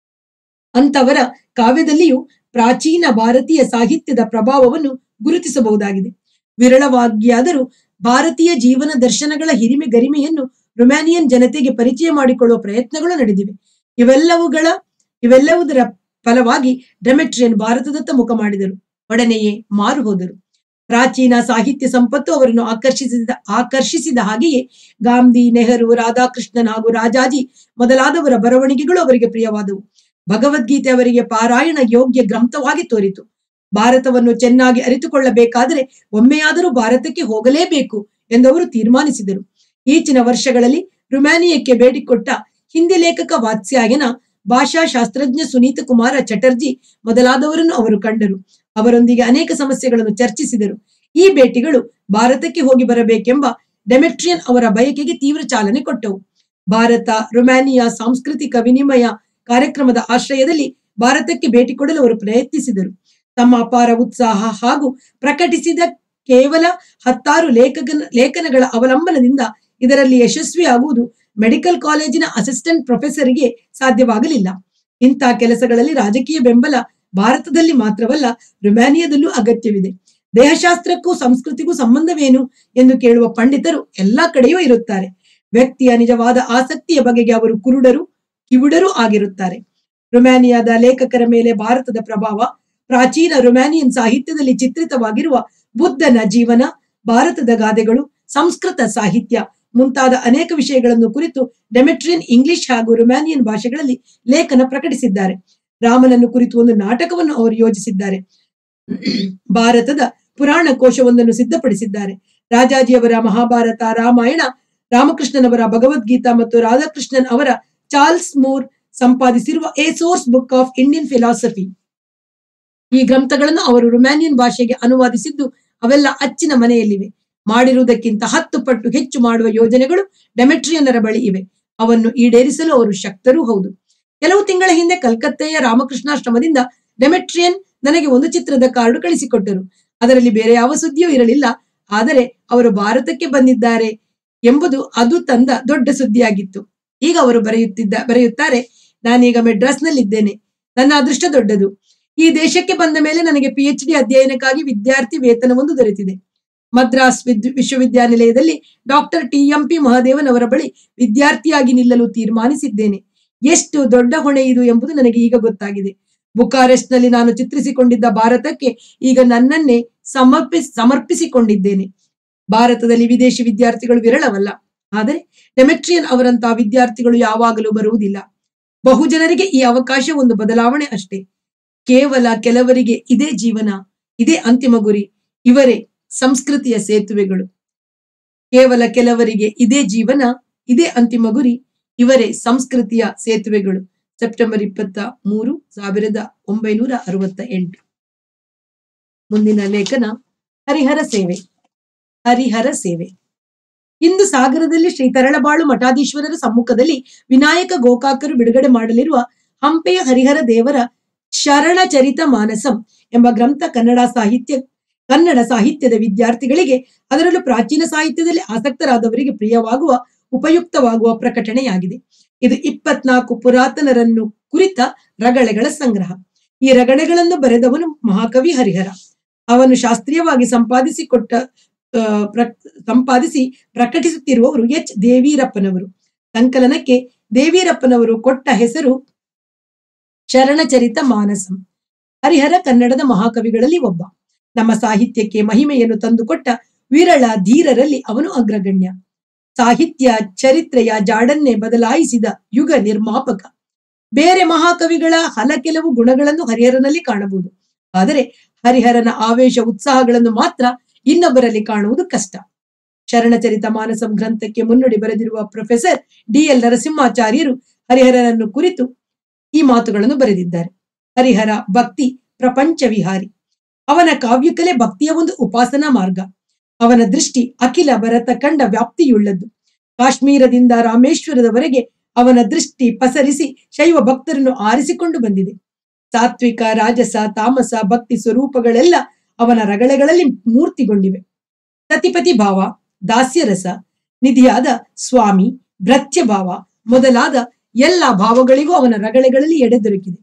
ಅಂತವರ ಕಾವ್ಯದಲ್ಲಿಯೂ ಪ್ರಾಚೀನ ಭಾರತೀಯ ಸಾಹಿತ್ಯದ ಪ್ರಭಾವವನ್ನು ಗುರುತಿಸಬಹುದಾಗಿದೆ ವಿರಳವಾಗಿಯಾದರೂ ಭಾರತೀಯ ಜೀವನ ದರ್ಶನಗಳ ಹಿರಿಮೆ ಗರಿಮೆಯನ್ನು ರೊಮ್ಯಾನಿಯನ್ ಜನತೆಗೆ ಪರಿಚಯ ಮಾಡಿಕೊಳ್ಳುವ ಪ್ರಯತ್ನಗಳು ನಡೆದಿವೆ ಇವೆಲ್ಲವುಗಳ ಇವೆಲ್ಲವುದರ ಫಲವಾಗಿ ಡೆಮೆಟ್ರಿಯನ್ ಭಾರತದತ್ತ ಮುಖ ಮಾಡಿದರು ಒಡನೆಯೇ ಮಾರು ಹೋದರು ಪ್ರಾಚೀನ ಸಾಹಿತ್ಯ ಸಂಪತ್ತು ಅವರನ್ನು ಆಕರ್ಷಿಸಿದ ಆಕರ್ಷಿಸಿದ ಹಾಗೆಯೇ ಗಾಂಧಿ ನೆಹರು ರಾಧಾಕೃಷ್ಣನ್ ಹಾಗೂ ರಾಜಾಜಿ ಮೊದಲಾದವರ ಬರವಣಿಗೆಗಳು ಅವರಿಗೆ ಪ್ರಿಯವಾದವು ಭಗವದ್ಗೀತೆ ಅವರಿಗೆ ಪಾರಾಯಣ ಯೋಗ್ಯ ಗ್ರಂಥವಾಗಿ ತೋರಿತು ಭಾರತವನ್ನು ಚೆನ್ನಾಗಿ ಅರಿತುಕೊಳ್ಳಬೇಕಾದರೆ ಒಮ್ಮೆಯಾದರೂ ಭಾರತಕ್ಕೆ ಹೋಗಲೇಬೇಕು ಎಂದವರು ತೀರ್ಮಾನಿಸಿದರು ಈಚಿನ ವರ್ಷಗಳಲ್ಲಿ ರುಮ್ಯಾನಿಯಕ್ಕೆ ಭೇಟಿ ಕೊಟ್ಟ ಹಿಂದಿ ಲೇಖಕ ವಾತ್ಸ್ಯಾಯನ ಭಾಷಾಶಾಸ್ತ್ರಜ್ಞ ಸುನೀತ ಕುಮಾರ ಚಟರ್ಜಿ ಮೊದಲಾದವರನ್ನು ಅವರು ಕಂಡರು ಅವರೊಂದಿಗೆ ಅನೇಕ ಸಮಸ್ಯೆಗಳನ್ನು ಚರ್ಚಿಸಿದರು ಈ ಭೇಟಿಗಳು ಭಾರತಕ್ಕೆ ಹೋಗಿ ಬರಬೇಕೆಂಬ ಡೆಮೆಟ್ರಿಯನ್ ಅವರ ಬಯಕೆಗೆ ತೀವ್ರ ಚಾಲನೆ ಕೊಟ್ಟವು ಭಾರತ ರೊಮ್ಯಾನಿಯಾ ಸಾಂಸ್ಕೃತಿಕ ವಿನಿಮಯ ಕಾರ್ಯಕ್ರಮದ ಆಶ್ರಯದಲ್ಲಿ ಭಾರತಕ್ಕೆ ಭೇಟಿ ಕೊಡಲು ಅವರು ಪ್ರಯತ್ನಿಸಿದರು ತಮ್ಮ ಅಪಾರ ಉತ್ಸಾಹ ಹಾಗೂ ಪ್ರಕಟಿಸಿದ ಕೇವಲ ಹತ್ತಾರು ಲೇಖಕನ ಲೇಖನಗಳ ಅವಲಂಬನದಿಂದ ಇದರಲ್ಲಿ ಯಶಸ್ವಿಯಾಗುವುದು ಮೆಡಿಕಲ್ ಕಾಲೇಜಿನ ಅಸಿಸ್ಟೆಂಟ್ ಪ್ರೊಫೆಸರ್ಗೆ ಸಾಧ್ಯವಾಗಲಿಲ್ಲ ಇಂಥ ಕೆಲಸಗಳಲ್ಲಿ ರಾಜಕೀಯ ಬೆಂಬಲ ಭಾರತದಲ್ಲಿ ಮಾತ್ರವಲ್ಲ ರೊಮ್ಯಾನಿಯಾದಲ್ಲೂ ಅಗತ್ಯವಿದೆ ದೇಹಶಾಸ್ತ್ರಕ್ಕೂ ಸಂಸ್ಕೃತಿಗೂ ಸಂಬಂಧವೇನು ಎಂದು ಕೇಳುವ ಪಂಡಿತರು ಎಲ್ಲಾ ಕಡೆಯೂ ಇರುತ್ತಾರೆ ವ್ಯಕ್ತಿಯ ನಿಜವಾದ ಆಸಕ್ತಿಯ ಬಗೆಗೆ ಅವರು ಕುರುಡರು ಕಿವುಡರೂ ಆಗಿರುತ್ತಾರೆ ರೊಮ್ಯಾನಿಯಾದ ಲೇಖಕರ ಮೇಲೆ ಭಾರತದ ಪ್ರಭಾವ ಪ್ರಾಚೀನ ರೊಮ್ಯಾನಿಯನ್ ಸಾಹಿತ್ಯದಲ್ಲಿ ಚಿತ್ರಿತವಾಗಿರುವ ಬುದ್ಧನ ಜೀವನ ಭಾರತದ ಗಾದೆಗಳು ಸಂಸ್ಕೃತ ಸಾಹಿತ್ಯ ಮುಂತಾದ ಅನೇಕ ವಿಷಯಗಳನ್ನು ಕುರಿತು ಡೆಮೆಟ್ರಿಯನ್ ಇಂಗ್ಲಿಷ್ ಹಾಗೂ ರೊಮ್ಯಾನಿಯನ್ ಭಾಷೆಗಳಲ್ಲಿ ಲೇಖನ ಪ್ರಕಟಿಸಿದ್ದಾರೆ ರಾಮನನ್ನು ಕುರಿತು ಒಂದು ನಾಟಕವನ್ನು ಅವರು ಯೋಜಿಸಿದ್ದಾರೆ ಭಾರತದ ಪುರಾಣ ಕೋಶವೊಂದನ್ನು ಸಿದ್ಧಪಡಿಸಿದ್ದಾರೆ ರಾಜಾಜಿಯವರ ಮಹಾಭಾರತ ರಾಮಾಯಣ ರಾಮಕೃಷ್ಣನವರ ಭಗವದ್ಗೀತಾ ಮತ್ತು ರಾಧಾಕೃಷ್ಣನ್ ಅವರ ಚಾರ್ಲ್ಸ್ ಮೂರ್ ಸಂಪಾದಿಸಿರುವ a source book of Indian philosophy ಈ ಗ್ರಂಥಗಳನ್ನು ಅವರು ರೊಮ್ಯಾನಿಯನ್ ಭಾಷೆಗೆ ಅನುವಾದಿಸಿದ್ದು ಅವೆಲ್ಲ ಅಚ್ಚಿನ ಮನೆಯಲ್ಲಿವೆ ಮಾಡಿರುವುದಕ್ಕಿಂತ ಹತ್ತು ಪಟ್ಟು ಹೆಚ್ಚು ಮಾಡುವ ಯೋಜನೆಗಳು ಡೆಮೆಟ್ರಿಯನ್ನರ ಬಳಿ ಇವೆ ಅವನ್ನು ಈಡೇರಿಸಲು ಅವರು ಶಕ್ತರೂ ಹೌದು ಕೆಲವು ತಿಂಗಳ ಹಿಂದೆ ಕಲ್ಕತ್ತೆಯ ರಾಮಕೃಷ್ಣಾಶ್ರಮದಿಂದ ಡೆಮೆಟ್ರಿಯನ್ ನನಗೆ ಒಂದು ಚಿತ್ರದ ಕಾರ್ಡು ಕಳಿಸಿಕೊಟ್ಟರು ಅದರಲ್ಲಿ ಬೇರೆ ಯಾವ ಸುದ್ದಿಯೂ ಇರಲಿಲ್ಲ ಆದರೆ ಅವರು ಭಾರತಕ್ಕೆ ಬಂದಿದ್ದಾರೆ ಎಂಬುದು ಅದು ತಂದ ದೊಡ್ಡ ಸುದ್ದಿಯಾಗಿತ್ತು ಈಗ ಅವರು ಬರೆಯುತ್ತಿದ್ದ ಬರೆಯುತ್ತಾರೆ ನಾನೀಗ ಮೆಡ್ರಾಸ್ನಲ್ಲಿದ್ದೇನೆ ನನ್ನ ಅದೃಷ್ಟ ದೊಡ್ಡದು ಈ ದೇಶಕ್ಕೆ ಬಂದ ಮೇಲೆ ನನಗೆ ಪಿ ಎಚ್ ಡಿ ಅಧ್ಯಯನಕ್ಕಾಗಿ ವಿದ್ಯಾರ್ಥಿ ವೇತನವೊಂದು ದೊರೆತಿದೆ ಮದ್ರಾಸ್ ವಿದ್ ವಿಶ್ವವಿದ್ಯಾನಿಲಯದಲ್ಲಿ doctor T M P Mahadevan ಅವರ ಬಳಿ ವಿದ್ಯಾರ್ಥಿಯಾಗಿ ನಿಲ್ಲಲು ತೀರ್ಮಾನಿಸಿದ್ದೇನೆ ಎಷ್ಟು ದೊಡ್ಡ ಹೊಣೆ ಇದು ಎಂಬುದು ನನಗೆ ಈಗ ಗೊತ್ತಾಗಿದೆ ಬುಕಾರೆಸ್ಟ್ ನಲ್ಲಿ ನಾನು ಚಿತ್ರಿಸಿಕೊಂಡಿದ್ದ ಭಾರತಕ್ಕೆ ಈಗ ನನ್ನನ್ನೇ ಸಮರ್ಪಿಸ್ ಸಮರ್ಪಿಸಿಕೊಂಡಿದ್ದೇನೆ ಭಾರತದಲ್ಲಿ ವಿದೇಶಿ ವಿದ್ಯಾರ್ಥಿಗಳು ವಿರಳವಲ್ಲ ಆದರೆ ಡೆಮೆಟ್ರಿಯನ್ ಅವರಂತಹ ವಿದ್ಯಾರ್ಥಿಗಳು ಯಾವಾಗಲೂ ಬರುವುದಿಲ್ಲ ಬಹುಜನರಿಗೆ ಈ ಅವಕಾಶ ಒಂದು ಬದಲಾವಣೆ ಅಷ್ಟೇ ಕೇವಲ ಕೆಲವರಿಗೆ ಇದೇ ಜೀವನ ಇದೇ ಅಂತಿಮ ಗುರಿ ಇವರೇ ಸಂಸ್ಕೃತಿಯ ಸೇತುವೆಗಳು ಕೇವಲ ಕೆಲವರಿಗೆ ಇದೇ ಜೀವನ ಇದೇ ಅಂತಿಮ ಗುರಿ ಇವರೇ ಸಂಸ್ಕೃತಿಯ ಸೇತುವೆಗಳು ಸೆಪ್ಟೆಂಬರ್ ಇಪ್ಪತ್ತ ಮೂರು ಸಾವಿರದ ಒಂಬೈನೂರ ಅರವತ್ತ ಎಂಟು ಮುಂದಿನ ಲೇಖನ ಹರಿಹರ ಸೇವೆ ಹರಿಹರ ಸೇವೆ ಇಂದು ಸಾಗರದಲ್ಲಿ ಶ್ರೀ ತರಳಬಾಳು ಮಠಾಧೀಶ್ವರರ ಸಮ್ಮುಖದಲ್ಲಿ ವಿನಾಯಕ ಗೋಕಾಕರು ಬಿಡುಗಡೆ ಮಾಡಲಿರುವ ಹಂಪೆಯ ಹರಿಹರ ದೇವರ ಶರಣ ಚರಿತ ಮಾನಸಂ ಎಂಬ ಗ್ರಂಥ ಕನ್ನಡ ಸಾಹಿತ್ಯ ಕನ್ನಡ ಸಾಹಿತ್ಯದ ವಿದ್ಯಾರ್ಥಿಗಳಿಗೆ ಅದರಲ್ಲೂ ಪ್ರಾಚೀನ ಸಾಹಿತ್ಯದಲ್ಲಿ ಆಸಕ್ತರಾದವರಿಗೆ ಪ್ರಿಯವಾಗುವ ಉಪಯುಕ್ತವಾಗುವ ಪ್ರಕಟಣೆಯಾಗಿದೆ ಇದು ಇಪ್ಪತ್ನಾಲ್ಕು ಪುರಾತನರನ್ನು ಕುರಿತ ರಗಳೆಗಳ ಸಂಗ್ರಹ ಈ ರಗಳೆಗಳನ್ನು ಬರೆದವನು ಮಹಾಕವಿ ಹರಿಹರ ಅವನು ಶಾಸ್ತ್ರೀಯವಾಗಿ ಸಂಪಾದಿಸಿಕೊಟ್ಟ ಆ, ಪ್ರ- ಸಂಪಾದಿಸಿ ಪ್ರಕಟಿಸುತ್ತಿರುವವರು ಎಚ್ ದೇವೀರಪ್ಪನವರು ಸಂಕಲನಕ್ಕೆ ದೇವೀರಪ್ಪನವರು ಕೊಟ್ಟ ಹೆಸರು ಶರಣಚರಿತ ಮಾನಸಂ ಹರಿಹರ ಕನ್ನಡದ ಮಹಾಕವಿಗಳಲ್ಲಿ ಒಬ್ಬ ನಮ್ಮ ಸಾಹಿತ್ಯಕ್ಕೆ ಮಹಿಮೆಯನ್ನು ತಂದುಕೊಟ್ಟ ವಿರಳ ಧೀರರಲ್ಲಿ ಅವನು ಅಗ್ರಗಣ್ಯ ಸಾಹಿತ್ಯ ಚರಿತ್ರೆಯ ಜಾಡನ್ನೇ ಬದಲಾಯಿಸಿದ ಯುಗ ನಿರ್ಮಾಪಕ ಬೇರೆ ಮಹಾಕವಿಗಳ ಹಲ ಕೆಲವು ಗುಣಗಳನ್ನು ಹರಿಹರನಲ್ಲಿ ಕಾಣಬಹುದು ಆದರೆ ಹರಿಹರನ ಆವೇಶ ಉತ್ಸಾಹಗಳನ್ನು ಮಾತ್ರ ಇನ್ನೊಬ್ಬರಲ್ಲಿ ಕಾಣುವುದು ಕಷ್ಟ ಶರಣಚರಿತ ಮಾನಸಂ ಗ್ರಂಥಕ್ಕೆ ಮುನ್ನುಡಿ ಬರೆದಿರುವ ಪ್ರೊಫೆಸರ್ ಡಿ ಎಲ್ ನರಸಿಂಹಾಚಾರ್ಯರು ಹರಿಹರನನ್ನು ಕುರಿತು ಈ ಮಾತುಗಳನ್ನು ಬರೆದಿದ್ದಾರೆ ಹರಿಹರ ಭಕ್ತಿ ಪ್ರಪಂಚ ವಿಹಾರಿ ಅವನ ಕಾವ್ಯಕಲೆ ಭಕ್ತಿಯ ಒಂದು ಉಪಾಸನಾ ಮಾರ್ಗ ಅವನ ದೃಷ್ಟಿ ಅಖಿಲ ಭರತ ಕಂಡ ವ್ಯಾಪ್ತಿಯುಳ್ಳದ್ದು ಕಾಶ್ಮೀರದಿಂದ ರಾಮೇಶ್ವರದವರೆಗೆ ಅವನ ದೃಷ್ಟಿ ಪಸರಿಸಿ ಶೈವ ಭಕ್ತರನ್ನು ಆರಿಸಿಕೊಂಡು ಬಂದಿದೆ ಸಾತ್ವಿಕ ರಾಜಸ ತಾಮಸ ಭಕ್ತಿ ಸ್ವರೂಪಗಳೆಲ್ಲ ಅವನ ರಗಳೆಗಳಲ್ಲಿ ಮೂರ್ತಿಗೊಂಡಿವೆ ಸತಿಪತಿ ಭಾವ ದಾಸ್ಯರಸ ನಿಧಿಯಾದ ಸ್ವಾಮಿ ಭೃತ್ಯ ಭಾವ ಮೊದಲಾದ ಎಲ್ಲ ಭಾವಗಳಿಗೂ ಅವನ ರಗಳೆಗಳಲ್ಲಿ ಎಡೆ ದೊರಕಿದೆ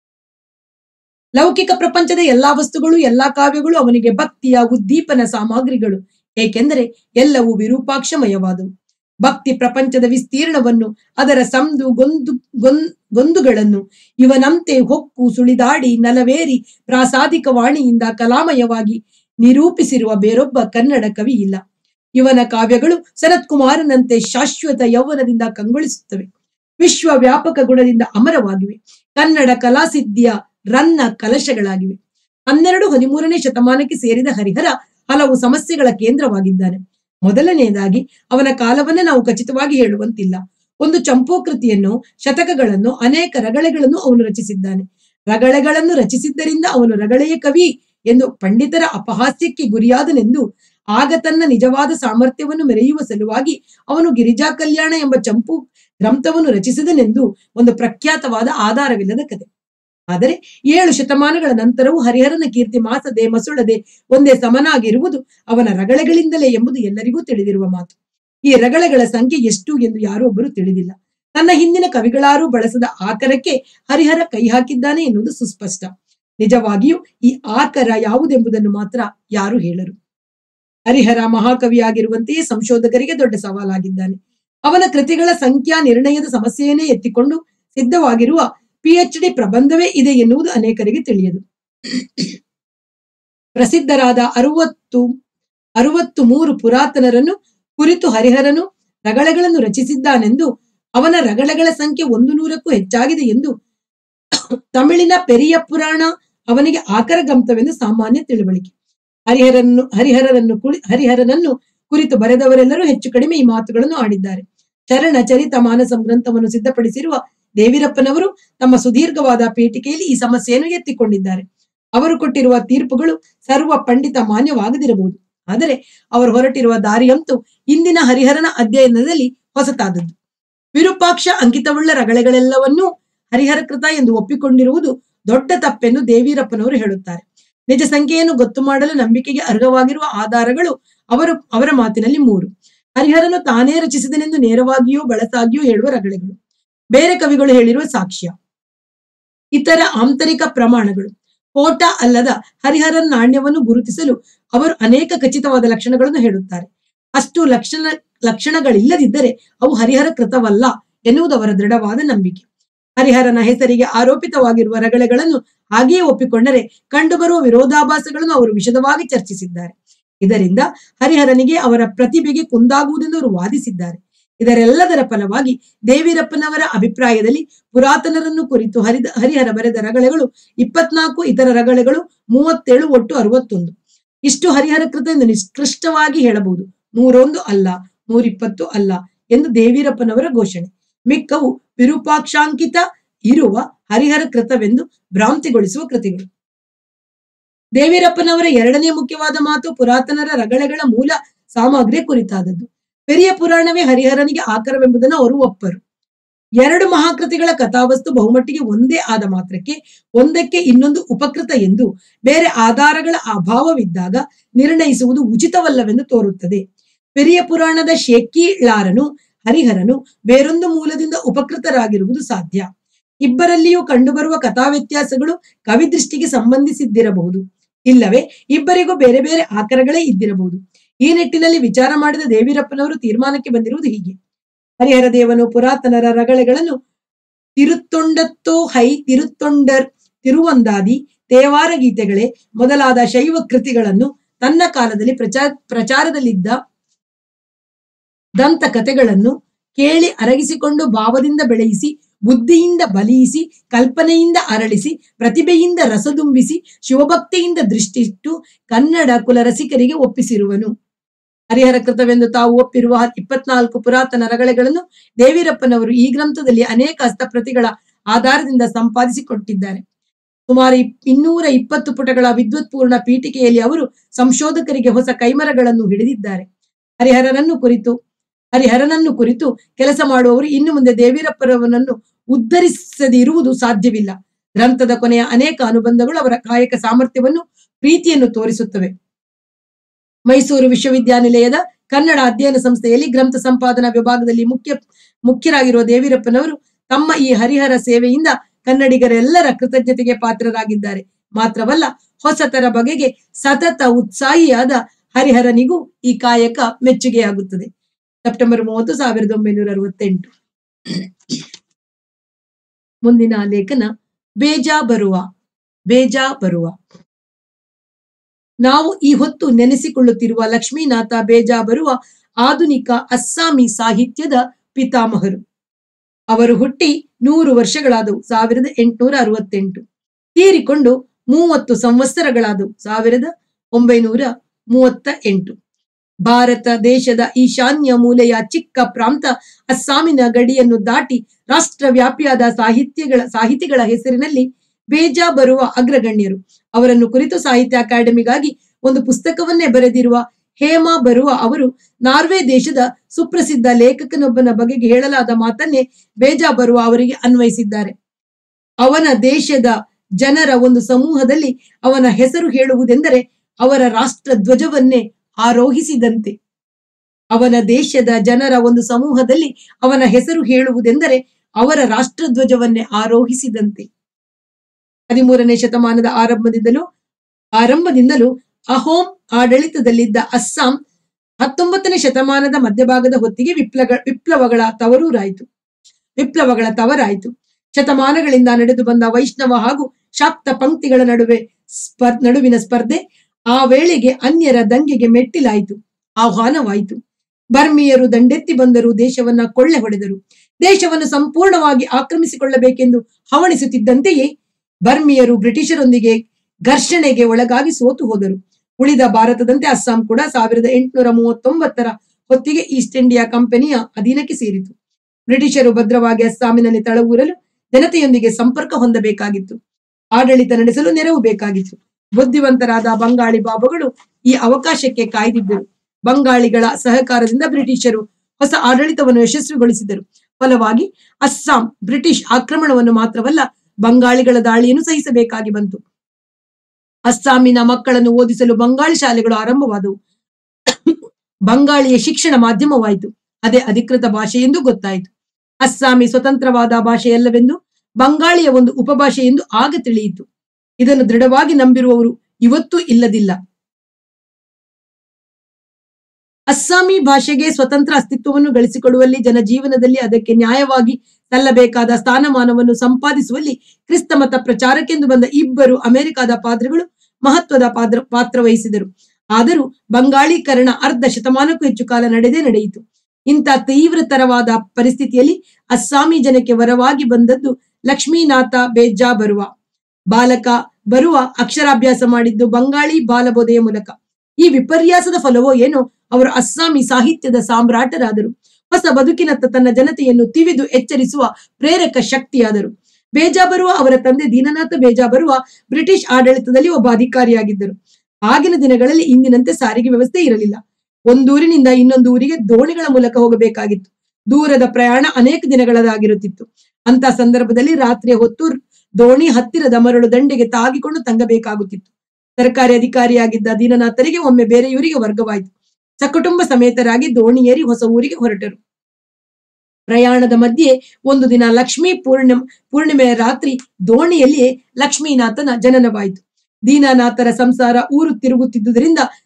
ಲೌಕಿಕ ಪ್ರಪಂಚದ ಎಲ್ಲಾ ವಸ್ತುಗಳು ಎಲ್ಲಾ ಕಾವ್ಯಗಳು ಅವನಿಗೆ ಭಕ್ತಿಯ ಉದ್ದೀಪನ ಸಾಮಗ್ರಿಗಳು ಏಕೆಂದರೆ ಎಲ್ಲವೂ ವಿರೂಪಾಕ್ಷಮಯವಾದವು ಭಕ್ತಿ ಪ್ರಪಂಚದ ವಿಸ್ತೀರ್ಣವನ್ನು ಅದರ ಸಂದು ಗೊಂದು ಗೊಂದ್ ಗೊಂದುಗಳನ್ನು ಇವನಂತೆ ಹೊಕ್ಕು ಸುಳಿದಾಡಿ ನಲವೇರಿ ಪ್ರಾಸಾದಿಕ ವಾಣಿಯಿಂದ ಕಲಾಮಯವಾಗಿ ನಿರೂಪಿಸಿರುವ ಬೇರೊಬ್ಬ ಕನ್ನಡ ಕವಿ ಇಲ್ಲ ಇವನ ಕಾವ್ಯಗಳು ಸನತ್ ಕುಮಾರನಂತೆ ಶಾಶ್ವತ ಯೌವನದಿಂದ ಕಂಗೊಳಿಸುತ್ತವೆ ವಿಶ್ವವ್ಯಾಪಕ ಗುಣದಿಂದ ಅಮರವಾಗಿವೆ ಕನ್ನಡ ಕಲಾಸಿದ್ಧಿಯ ರನ್ನ ಕಲಶಗಳಾಗಿವೆ ಹನ್ನೆರಡು ಹದಿಮೂರನೇ ಶತಮಾನಕ್ಕೆ ಸೇರಿದ ಹರಿಹರ ಹಲವು ಸಮಸ್ಯೆಗಳ ಕೇಂದ್ರವಾಗಿದ್ದಾನೆ ಮೊದಲನೆಯದಾಗಿ ಅವನ ಕಾಲವನ್ನೇ ನಾವು ಖಚಿತವಾಗಿ ಹೇಳುವಂತಿಲ್ಲ ಒಂದು ಚಂಪೋಕೃತಿಯನ್ನು ಶತಕಗಳನ್ನು ಅನೇಕ ರಗಳೆಗಳನ್ನು ಅವನು ರಚಿಸಿದ್ದಾನೆ ರಗಳೆಗಳನ್ನು ರಚಿಸಿದ್ದರಿಂದ ಅವನು ರಗಳೆಯ ಕವಿ ಎಂದು ಪಂಡಿತರ ಅಪಹಾಸ್ಯಕ್ಕೆ ಗುರಿಯಾದನೆಂದು ಆಗ ತನ್ನ ನಿಜವಾದ ಸಾಮರ್ಥ್ಯವನ್ನು ಮೆರೆಯುವ ಸಲುವಾಗಿ ಅವನು ಗಿರಿಜಾ ಕಲ್ಯಾಣ ಎಂಬ ಚಂಪು ಗ್ರಂಥವನ್ನು ರಚಿಸಿದನೆಂದು ಒಂದು ಪ್ರಖ್ಯಾತವಾದ ಆಧಾರವಿಲ್ಲದ ಕತೆ ಆದರೆ ಏಳು ಶತಮಾನಗಳ ನಂತರವೂ ಹರಿಹರನ ಕೀರ್ತಿ ಮಾಸದೆ ಮಸುಳದೆ ಒಂದೇ ಸಮನಾಗಿರುವುದು ಅವನ ರಗಳೆಗಳಿಂದಲೇ ಎಂಬುದು ಎಲ್ಲರಿಗೂ ತಿಳಿದಿರುವ ಮಾತು ಈ ರಗಳೆಗಳ ಸಂಖ್ಯೆ ಎಷ್ಟು ಎಂದು ಯಾರೂ ಒಬ್ಬರು ತಿಳಿದಿಲ್ಲ ತನ್ನ ಹಿಂದಿನ ಕವಿಗಳಾರೂ ಬಳಸದ ಆಕರಕ್ಕೆ ಹರಿಹರ ಕೈ ಹಾಕಿದ್ದಾನೆ ಎನ್ನುವುದು ಸುಸ್ಪಷ್ಟ ನಿಜವಾಗಿಯೂ ಈ ಆಕರ ಯಾವುದೆಂಬುದನ್ನು ಮಾತ್ರ ಯಾರು ಹೇಳರು ಹರಿಹರ ಮಹಾಕವಿಯಾಗಿರುವಂತೆಯೇ ಸಂಶೋಧಕರಿಗೆ ದೊಡ್ಡ ಸವಾಲಾಗಿದ್ದಾನೆ ಅವನ ಕೃತಿಗಳ ಸಂಖ್ಯಾ ನಿರ್ಣಯದ ಸಮಸ್ಯೆಯನ್ನೇ ಎತ್ತಿಕೊಂಡು ಸಿದ್ಧವಾಗಿರುವ ಪಿಎಚ್ ಡಿ ಪ್ರಬಂಧವೇ ಇದೆ ಎನ್ನುವುದು ಅನೇಕರಿಗೆ ತಿಳಿಯದು ಪ್ರಸಿದ್ಧರಾದ ಅರುವತ್ತು ಅರುವತ್ತು ಮೂರು ಪುರಾತನರನ್ನು ಕುರಿತು ಹರಿಹರನು ರಗಳೆಗಳನ್ನು ರಚಿಸಿದ್ದಾನೆಂದು ಅವನ ರಗಳೆಗಳ ಸಂಖ್ಯೆ ಒಂದು ನೂರಕ್ಕೂ ಹೆಚ್ಚಾಗಿದೆ ಎಂದು ತಮಿಳಿನ ಪೆರಿಯ ಪುರಾಣ ಅವನಿಗೆ ಆಕರ ಗ್ರಂಥವೆಂದು ಸಾಮಾನ್ಯ ತಿಳುವಳಿಕೆ ಹರಿಹರನ್ನು ಹರಿಹರನನ್ನು ಕುಳಿ ಹರಿಹರನನ್ನು ಕುರಿತು ಬರೆದವರೆಲ್ಲರೂ ಹೆಚ್ಚು ಕಡಿಮೆ ಈ ಮಾತುಗಳನ್ನು ಆಡಿದ್ದಾರೆ ಚರಣ ಚರಿತ ಮಾನಸಂ ಗ್ರಂಥವನ್ನು ಸಿದ್ಧಪಡಿಸಿರುವ ದೇವಿರಪ್ಪನವರು ತಮ್ಮ ಸುದೀರ್ಘವಾದ ಪೀಠಿಕೆಯಲ್ಲಿ ಈ ಸಮಸ್ಯೆಯನ್ನು ಎತ್ತಿಕೊಂಡಿದ್ದಾರೆ ಅವರು ಕೊಟ್ಟಿರುವ ತೀರ್ಪುಗಳು ಸರ್ವ ಪಂಡಿತ ಮಾನ್ಯವಾಗದಿರಬಹುದು ಆದರೆ ಅವರು ಹೊರಟಿರುವ ದಾರಿಯಂತೂ ಇಂದಿನ ಹರಿಹರನ ಅಧ್ಯಯನದಲ್ಲಿ ಹೊಸತಾದದ್ದು ವಿರೂಪಾಕ್ಷ ಅಂಕಿತವುಳ್ಳ ರಗಳೆಗಳೆಲ್ಲವನ್ನೂ ಹರಿಹರ ಕೃತ ಎಂದು ಒಪ್ಪಿಕೊಂಡಿರುವುದು ದೊಡ್ಡ ತಪ್ಪೆಂದು ದೇವೀರಪ್ಪನವರು ಹೇಳುತ್ತಾರೆ ನಿಜ ಸಂಖ್ಯೆಯನ್ನು ಗೊತ್ತು ಮಾಡಲು ನಂಬಿಕೆಗೆ ಅರ್ಹವಾಗಿರುವ ಆಧಾರಗಳು ಅವರು ಅವರ ಮಾತಿನಲ್ಲಿ ಮೂರು ಹರಿಹರನು ತಾನೇ ರಚಿಸಿದನೆಂದು ನೇರವಾಗಿಯೋ ಬಳಸಾಗಿಯೋ ಹೇಳುವ ರಗಳೆಗಳು ಬೇರೆ ಕವಿಗಳು ಹೇಳಿರುವ ಸಾಕ್ಷ್ಯ ಇತರ ಆಂತರಿಕ ಪ್ರಮಾಣಗಳು ಕೋಟ ಅಲ್ಲದ ಹರಿಹರನ್ ನಾಣ್ಯವನ್ನು ಗುರುತಿಸಲು ಅವರು ಅನೇಕ ಖಚಿತವಾದ ಲಕ್ಷಣಗಳನ್ನು ಹೇಳುತ್ತಾರೆ ಅಷ್ಟು ಲಕ್ಷಣ ಲಕ್ಷಣಗಳಿಲ್ಲದಿದ್ದರೆ ಅವು ಹರಿಹರ ಕೃತವಲ್ಲ ಎನ್ನುವುದು ಅವರ ದೃಢವಾದ ನಂಬಿಕೆ ಹರಿಹರನ ಹೆಸರಿಗೆ ಆರೋಪಿತವಾಗಿರುವ ರಗಳೆಗಳನ್ನು ಹಾಗೆಯೇ ಒಪ್ಪಿಕೊಂಡರೆ ಕಂಡುಬರುವ ವಿರೋಧಾಭಾಸಗಳನ್ನು ಅವರು ವಿಶದವಾಗಿ ಚರ್ಚಿಸಿದ್ದಾರೆ ಇದರಿಂದ ಹರಿಹರನಿಗೆ ಅವರ ಪ್ರತಿಭೆಗೆ ಕುಂದಾಗುವುದೆಂದು ಅವರು ವಾದಿಸಿದ್ದಾರೆ ಇದರೆಲ್ಲದರ ಫಲವಾಗಿ ದೇವಿರಪ್ಪನವರ ಅಭಿಪ್ರಾಯದಲ್ಲಿ ಪುರಾತನರನ್ನು ಕುರಿತು ಹರಿದ ಹರಿಹರ ಬರೆದ ರಗಳೆಗಳು ಇಪ್ಪತ್ನಾಲ್ಕು ಇತರ ರಗಳೆಗಳು ಮೂವತ್ತೇಳು ಒಟ್ಟು ಅರವತ್ತೊಂದು ಇಷ್ಟು ಹರಿಹರ ಕೃತ ಎಂದು ನಿಷ್ಕೃಷ್ಟವಾಗಿ ಹೇಳಬಹುದು ನೂರೊಂದು ಅಲ್ಲ ನೂರಿಪ್ಪತ್ತು ಅಲ್ಲ ಎಂದು ದೇವಿರಪ್ಪನವರ ಘೋಷಣೆ ಮಿಕ್ಕವು ವಿರೂಪಾಕ್ಷಾಂಕಿತ ಇರುವ ಹರಿಹರ ಕೃತವೆಂದು ಭ್ರಾಂತಿಗೊಳಿಸುವ ಕೃತಿಗಳು ದೇವಿರಪ್ಪನವರ ಎರಡನೇ ಮುಖ್ಯವಾದ ಮಾತು ಪುರಾತನರ ರಗಳೆಗಳ ಮೂಲ ಸಾಮಗ್ರಿ ಕುರಿತಾದದ್ದು ಪೆರಿಯ ಪುರಾಣವೇ ಹರಿಹರನಿಗೆ ಆಕರವೆಂಬುದನ್ನು ಅವರು ಒಪ್ಪರು ಎರಡು ಮಹಾಕೃತಿಗಳ ಕಥಾವಸ್ತು ಬಹುಮಟ್ಟಿಗೆ ಒಂದೇ ಆದ ಮಾತ್ರಕ್ಕೆ ಒಂದಕ್ಕೆ ಇನ್ನೊಂದು ಉಪಕೃತ ಎಂದು ಬೇರೆ ಆಧಾರಗಳ ಅಭಾವವಿದ್ದಾಗ ನಿರ್ಣಯಿಸುವುದು ಉಚಿತವಲ್ಲವೆಂದು ತೋರುತ್ತದೆ ಪೆರಿಯ ಪುರಾಣದ ಶೇಕಿಳಾರನು ಹರಿಹರನು ಬೇರೊಂದು ಮೂಲದಿಂದ ಉಪಕೃತರಾಗಿರುವುದು ಸಾಧ್ಯ ಇಬ್ಬರಲ್ಲಿಯೂ ಕಂಡುಬರುವ ಕಥಾ ವ್ಯತ್ಯಾಸಗಳು ಕವಿದೃಷ್ಟಿಗೆ ಸಂಬಂಧಿಸಿದ್ದಿರಬಹುದು ಇಲ್ಲವೇ ಇಬ್ಬರಿಗೂ ಬೇರೆ ಬೇರೆ ಆಕರಗಳೇ ಇದ್ದಿರಬಹುದು ಈ ನಿಟ್ಟಿನಲ್ಲಿ ವಿಚಾರ ಮಾಡಿದ ದೇವಿರಪ್ಪನವರು ತೀರ್ಮಾನಕ್ಕೆ ಬಂದಿರುವುದು ಹೀಗೆ ಹರಿಹರ ದೇವನು ಪುರಾತನರ ರಗಳೆಗಳನ್ನು ತಿರುತ್ತೊಂಡತ್ತೋ ಹೈ ತಿರುತ್ತೊಂಡರ್ ತಿರುವಂದಾದಿ ತೇವಾರ ಗೀತೆಗಳೇ ಮೊದಲಾದ ಶೈವ ಕೃತಿಗಳನ್ನು ತನ್ನ ಕಾಲದಲ್ಲಿ ಪ್ರಚಾರ ಪ್ರಚಾರದಲ್ಲಿದ್ದ ದಂತ ಕಥೆಗಳನ್ನು ಕೇಳಿ ಅರಗಿಸಿಕೊಂಡು ಭಾವದಿಂದ ಬೆಳೆಯಿಸಿ ಬುದ್ಧಿಯಿಂದ ಬಲಿಯಿಸಿ ಕಲ್ಪನೆಯಿಂದ ಅರಳಿಸಿ ಪ್ರತಿಭೆಯಿಂದ ರಸದುಂಬಿಸಿ ಶಿವಭಕ್ತಿಯಿಂದ ದೃಷ್ಟಿಟ್ಟು ಕನ್ನಡ ಕುಲ ರಸಿಕರಿಗೆ ಒಪ್ಪಿಸಿರುವನು ಹರಿಹರ ಕೃತವೆಂದು ತಾವು ಒಪ್ಪಿರುವ ಇಪ್ಪತ್ನಾಲ್ಕು ಪುರಾತನ ರಗಳೆಗಳನ್ನು ದೇವಿರಪ್ಪನವರು ಈ ಗ್ರಂಥದಲ್ಲಿ ಅನೇಕ ಹಸ್ತಪ್ರತಿಗಳ ಆಧಾರದಿಂದ ಸಂಪಾದಿಸಿಕೊಟ್ಟಿದ್ದಾರೆ ಸುಮಾರು ಇಪ್- ಇನ್ನೂರ ಇಪ್ಪತ್ತು ಪುಟಗಳ ವಿದ್ವತ್ಪೂರ್ಣ ಪೀಠಿಕೆಯಲ್ಲಿ ಅವರು ಸಂಶೋಧಕರಿಗೆ ಹೊಸ ಕೈಮರಗಳನ್ನು ಹಿಡಿದಿದ್ದಾರೆ ಹರಿಹರನನ್ನು ಕುರಿತು ಹರಿಹರನನ್ನು ಕುರಿತು ಕೆಲಸ ಮಾಡುವವರು ಇನ್ನು ಮುಂದೆ ದೇವಿರಪ್ಪರವನನ್ನು ಉದ್ಧರಿಸದಿರುವುದು ಸಾಧ್ಯವಿಲ್ಲ ಗ್ರಂಥದ ಕೊನೆಯ ಅನೇಕ ಅನುಬಂಧಗಳು ಅವರ ಕಾಯಕ ಸಾಮರ್ಥ್ಯವನ್ನು ಪ್ರೀತಿಯನ್ನು ತೋರಿಸುತ್ತವೆ ಮೈಸೂರು ವಿಶ್ವವಿದ್ಯಾನಿಲಯದ ಕನ್ನಡ ಅಧ್ಯಯನ ಸಂಸ್ಥೆಯಲ್ಲಿ ಗ್ರಂಥ ಸಂಪಾದನಾ ವಿಭಾಗದಲ್ಲಿ ಮುಖ್ಯ ಮುಖ್ಯರಾಗಿರುವ ದೇವಿರಪ್ಪನವರು ತಮ್ಮ ಈ ಹರಿಹರ ಸೇವೆಯಿಂದ ಕನ್ನಡಿಗರೆಲ್ಲರ ಕೃತಜ್ಞತೆಗೆ ಪಾತ್ರರಾಗಿದ್ದಾರೆ ಮಾತ್ರವಲ್ಲ ಹೊಸತರ ಬಗೆಗೆ ಸತತ ಉತ್ಸಾಹಿಯಾದ ಹರಿಹರನಿಗೂ ಈ ಕಾಯಕ ಮೆಚ್ಚುಗೆಯಾಗುತ್ತದೆ ಸೆಪ್ಟೆಂಬರ್ ಮೂವತ್ತು ಸಾವಿರದ ಒಂಬೈನೂರ ಅರವತ್ತೆಂಟು ಮುಂದಿನ ಲೇಖನ ಬೇಜಾ ಬರುವ ಬೇಜಾ ಬರುವ ನಾವು ಈ ಹೊತ್ತು ನೆನೆಸಿಕೊಳ್ಳುತ್ತಿರುವ ಲಕ್ಷ್ಮೀನಾಥ ಬೇಜಾ ಬರುವ ಆಧುನಿಕ ಅಸ್ಸಾಮಿ ಸಾಹಿತ್ಯದ ಪಿತಾಮಹರು ಅವರು ಹುಟ್ಟಿ ನೂರು ವರ್ಷಗಳಾದವು ಸಾವಿರದ ಎಂಟುನೂರ ಅರವತ್ತೆಂಟು ತೀರಿಕೊಂಡು ಮೂವತ್ತು ಸಂವತ್ಸರಗಳಾದವು ಸಾವಿರದ ಒಂಬೈನೂರ ಮೂವತ್ತ ಎಂಟು ಭಾರತ ದೇಶದ ಈಶಾನ್ಯ ಮೂಲೆಯ ಚಿಕ್ಕ ಪ್ರಾಂತ ಅಸ್ಸಾಮಿನ ಗಡಿಯನ್ನು ದಾಟಿ ರಾಷ್ಟ್ರವ್ಯಾಪಿಯಾದ ಸಾಹಿತ್ಯಗಳ ಸಾಹಿತಿಗಳ ಹೆಸರಿನಲ್ಲಿ ಬೇಜಾ ಬರುವ ಅಗ್ರಗಣ್ಯರು ಅವರನ್ನು ಕುರಿತು ಸಾಹಿತ್ಯ ಅಕಾಡೆಮಿಗಾಗಿ ಒಂದು ಪುಸ್ತಕವನ್ನೇ ಬರೆದಿರುವ ಹೇಮಾ ಬರುವ ಅವರು ನಾರ್ವೆ ದೇಶದ ಸುಪ್ರಸಿದ್ಧ ಲೇಖಕನೊಬ್ಬನ ಬಗೆಗೆ ಹೇಳಲಾದ ಮಾತನ್ನೇ ಬೇಜಾ ಬರುವ ಅವರಿಗೆ ಅನ್ವಯಿಸಿದ್ದಾರೆ ಅವನ ದೇಶದ ಜನರ ಒಂದು ಸಮೂಹದಲ್ಲಿ ಅವನ ಹೆಸರು ಹೇಳುವುದೆಂದರೆ ಅವರ ರಾಷ್ಟ್ರ ಧ್ವಜವನ್ನೇ ಆರೋಹಿಸಿದಂತೆ ಅವನ ದೇಶದ ಜನರ ಒಂದು ಸಮೂಹದಲ್ಲಿ ಅವನ ಹೆಸರು ಹೇಳುವುದೆಂದರೆ ಅವರ ರಾಷ್ಟ್ರಧ್ವಜವನ್ನೇ ಆರೋಹಿಸಿದಂತೆ ಹದಿಮೂರನೇ ಶತಮಾನದ ಆರಂಭದಿಂದಲೂ ಆರಂಭದಿಂದಲೂ ಅಹೋಂ ಆಡಳಿತದಲ್ಲಿದ್ದ ಅಸ್ಸಾಂ ಹತ್ತೊಂಬತ್ತನೇ ಶತಮಾನದ ಮಧ್ಯಭಾಗದ ಹೊತ್ತಿಗೆ ವಿಪ್ಲವ ವಿಪ್ಲವಗಳ ತವರೂರಾಯಿತು ವಿಪ್ಲವಗಳ ತವರಾಯಿತು ಶತಮಾನಗಳಿಂದ ನಡೆದು ಬಂದ ವೈಷ್ಣವ ಹಾಗೂ ಶಾಕ್ತ ಪಂಕ್ತಿಗಳ ನಡುವೆ ಸ್ಪರ್ ನಡುವಿನ ಸ್ಪರ್ಧೆ ಆ ವೇಳೆಗೆ ಅನ್ಯರ ದಂಗೆಗೆ ಮೆಟ್ಟಿಲಾಯಿತು ಆಹ್ವಾನವಾಯಿತು ಬರ್ಮಿಯರು ದಂಡೆತ್ತಿ ಬಂದರು ದೇಶವನ್ನ ಕೊಳ್ಳೆ ಹೊಡೆದರು ದೇಶವನ್ನು ಸಂಪೂರ್ಣವಾಗಿ ಆಕ್ರಮಿಸಿಕೊಳ್ಳಬೇಕೆಂದು ಹವಣಿಸುತ್ತಿದ್ದಂತೆಯೇ ಬರ್ಮಿಯರು ಬ್ರಿಟಿಷರೊಂದಿಗೆ ಘರ್ಷಣೆಗೆ ಒಳಗಾಗಿ ಸೋತು ಹೋದರು ಉಳಿದ ಭಾರತದಂತೆ ಅಸ್ಸಾಂ ಕೂಡ ಸಾವಿರದ ಎಂಟುನೂರ ಮೂವತ್ತೊಂಬತ್ತರ ಹೊತ್ತಿಗೆ ಈಸ್ಟ್ ಇಂಡಿಯಾ ಕಂಪನಿಯ ಅಧೀನಕ್ಕೆ ಸೇರಿತು ಬ್ರಿಟಿಷರು ಭದ್ರವಾಗಿ ಅಸ್ಸಾಮಿನಲ್ಲಿ ತಳವೂರಲು ಜನತೆಯೊಂದಿಗೆ ಸಂಪರ್ಕ ಹೊಂದಬೇಕಾಗಿತ್ತು ಆಡಳಿತ ನಡೆಸಲು ನೆರವು ಬೇಕಾಗಿತ್ತು ಬುದ್ಧಿವಂತರಾದ ಬಂಗಾಳಿ ಬಾಬುಗಳು ಈ ಅವಕಾಶಕ್ಕೆ ಕಾಯ್ದಿದ್ದರು ಬಂಗಾಳಿಗಳ ಸಹಕಾರದಿಂದ ಬ್ರಿಟಿಷರು ಹೊಸ ಆಡಳಿತವನ್ನು ಯಶಸ್ವಿಗೊಳಿಸಿದರು ಫಲವಾಗಿ ಅಸ್ಸಾಂ ಬ್ರಿಟಿಷ್ ಆಕ್ರಮಣವನ್ನು ಮಾತ್ರವಲ್ಲ ಬಂಗಾಳಿಗಳ ದಾಳಿಯನ್ನು ಸಹಿಸಬೇಕಾಗಿ ಬಂತು ಅಸ್ಸಾಮಿನ ಮಕ್ಕಳನ್ನು ಓದಿಸಲು ಬಂಗಾಳಿ ಶಾಲೆಗಳು ಆರಂಭವಾದವು ಬಂಗಾಳಿಯ ಶಿಕ್ಷಣ ಮಾಧ್ಯಮವಾಯಿತು ಅದೇ ಅಧಿಕೃತ ಭಾಷೆ ಎಂದು ಗೊತ್ತಾಯಿತು ಅಸ್ಸಾಮಿ ಸ್ವತಂತ್ರವಾದ ಭಾಷೆಯಲ್ಲವೆಂದು ಬಂಗಾಳಿಯ ಒಂದು ಉಪಭಾಷೆ ಎಂದು ಆಗ ತಿಳಿಯಿತು ಇದನ್ನು ದೃಢವಾಗಿ ನಂಬಿರುವವರು ಇವತ್ತೂ ಇಲ್ಲದಿಲ್ಲ ಅಸ್ಸಾಮಿ ಭಾಷೆಗೆ ಸ್ವತಂತ್ರ ಅಸ್ತಿತ್ವವನ್ನು ಗಳಿಸಿಕೊಡುವಲ್ಲಿ ಜನಜೀವನದಲ್ಲಿ ಅದಕ್ಕೆ ನ್ಯಾಯವಾಗಿ ಸಲ್ಲಬೇಕಾದ ಸ್ಥಾನಮಾನವನ್ನು ಸಂಪಾದಿಸುವಲ್ಲಿ ಕ್ರಿಸ್ತ ಮತ ಪ್ರಚಾರಕ್ಕೆಂದು ಬಂದ ಇಬ್ಬರು ಅಮೆರಿಕದ ಪಾದ್ರಿಗಳು ಮಹತ್ವದ ಪಾತ್ರ ಪಾತ್ರ ವಹಿಸಿದರು ಆದರೂ ಬಂಗಾಳೀಕರಣ ಅರ್ಧ ಶತಮಾನಕ್ಕೂ ಹೆಚ್ಚು ಕಾಲ ನಡೆದೇ ನಡೆಯಿತು ಇಂಥ ತೀವ್ರತರವಾದ ಪರಿಸ್ಥಿತಿಯಲ್ಲಿ ಅಸ್ಸಾಮಿ ಜನಕ್ಕೆ ವರವಾಗಿ ಬಂದದ್ದು ಲಕ್ಷ್ಮೀನಾಥ ಬೇಜಾ ಬರುವ ಬಾಲಕ ಬರುವ ಅಕ್ಷರಾಭ್ಯಾಸ ಮಾಡಿದ್ದು ಬಂಗಾಳಿ ಬಾಲಬೋಧೆಯ ಮೂಲಕ ಈ ವಿಪರ್ಯಾಸದ ಫಲವೋ ಏನೋ ಅವರು ಅಸ್ಸಾಮಿ ಸಾಹಿತ್ಯದ ಸಾಮ್ರಾಟರಾದರು ಹೊಸ ಬದುಕಿನತ್ತ ತನ್ನ ಜನತೆಯನ್ನು ತಿವಿದು ಎಚ್ಚರಿಸುವ ಪ್ರೇರಕ ಶಕ್ತಿಯಾದರು ಬೇಜಾಬರುವ ಅವರ ತಂದೆ ದೀನನಾಥ ಬೇಜಾಬರುವ ಬ್ರಿಟಿಷ್ ಆಡಳಿತದಲ್ಲಿ ಒಬ್ಬ ಅಧಿಕಾರಿಯಾಗಿದ್ದರು ಆಗಿನ ದಿನಗಳಲ್ಲಿ ಇಂದಿನಂತೆ ಸಾರಿಗೆ ವ್ಯವಸ್ಥೆ ಇರಲಿಲ್ಲ ಒಂದೂರಿನಿಂದ ಇನ್ನೊಂದು ಊರಿಗೆ ದೋಣಿಗಳ ಮೂಲಕ ಹೋಗಬೇಕಾಗಿತ್ತು ದೂರದ ಪ್ರಯಾಣ ಅನೇಕ ದಿನಗಳದಾಗಿರುತ್ತಿತ್ತು ಅಂತ ಸಂದರ್ಭದಲ್ಲಿ ರಾತ್ರಿಯ ಹೊತ್ತು ದೋಣಿ ಹತ್ತಿರದ ಮರಳು ದಂಡೆಗೆ ತಾಗಿಕೊಂಡು ತಂಗಬೇಕಾಗುತ್ತಿತ್ತು ಸರ್ಕಾರಿ ಅಧಿಕಾರಿಯಾಗಿದ್ದ ದೀನನಾಥರಿಗೆ ಒಮ್ಮೆ ಬೇರೆಯವರಿಗೆ ವರ್ಗವಾಯಿತು ಸಕುಟುಂಬ ಸಮೇತರಾಗಿ ದೋಣಿ ಏರಿ ಹೊಸ ಊರಿಗೆ ಹೊರಟರು ಪ್ರಯಾಣದ ಮಧ್ಯೆ ಒಂದು ದಿನ ಲಕ್ಷ್ಮೀ ಪೂರ್ಣಿಮ ಪೂರ್ಣಿಮೆಯ ರಾತ್ರಿ ದೋಣಿಯಲ್ಲಿಯೇ ಲಕ್ಷ್ಮೀನಾಥನ ಜನನವಾಯಿತು ದೀನನಾಥರ ಸಂಸಾರ ಊರು ತಿರುಗುತ್ತಿದ್ದುದರಿಂದ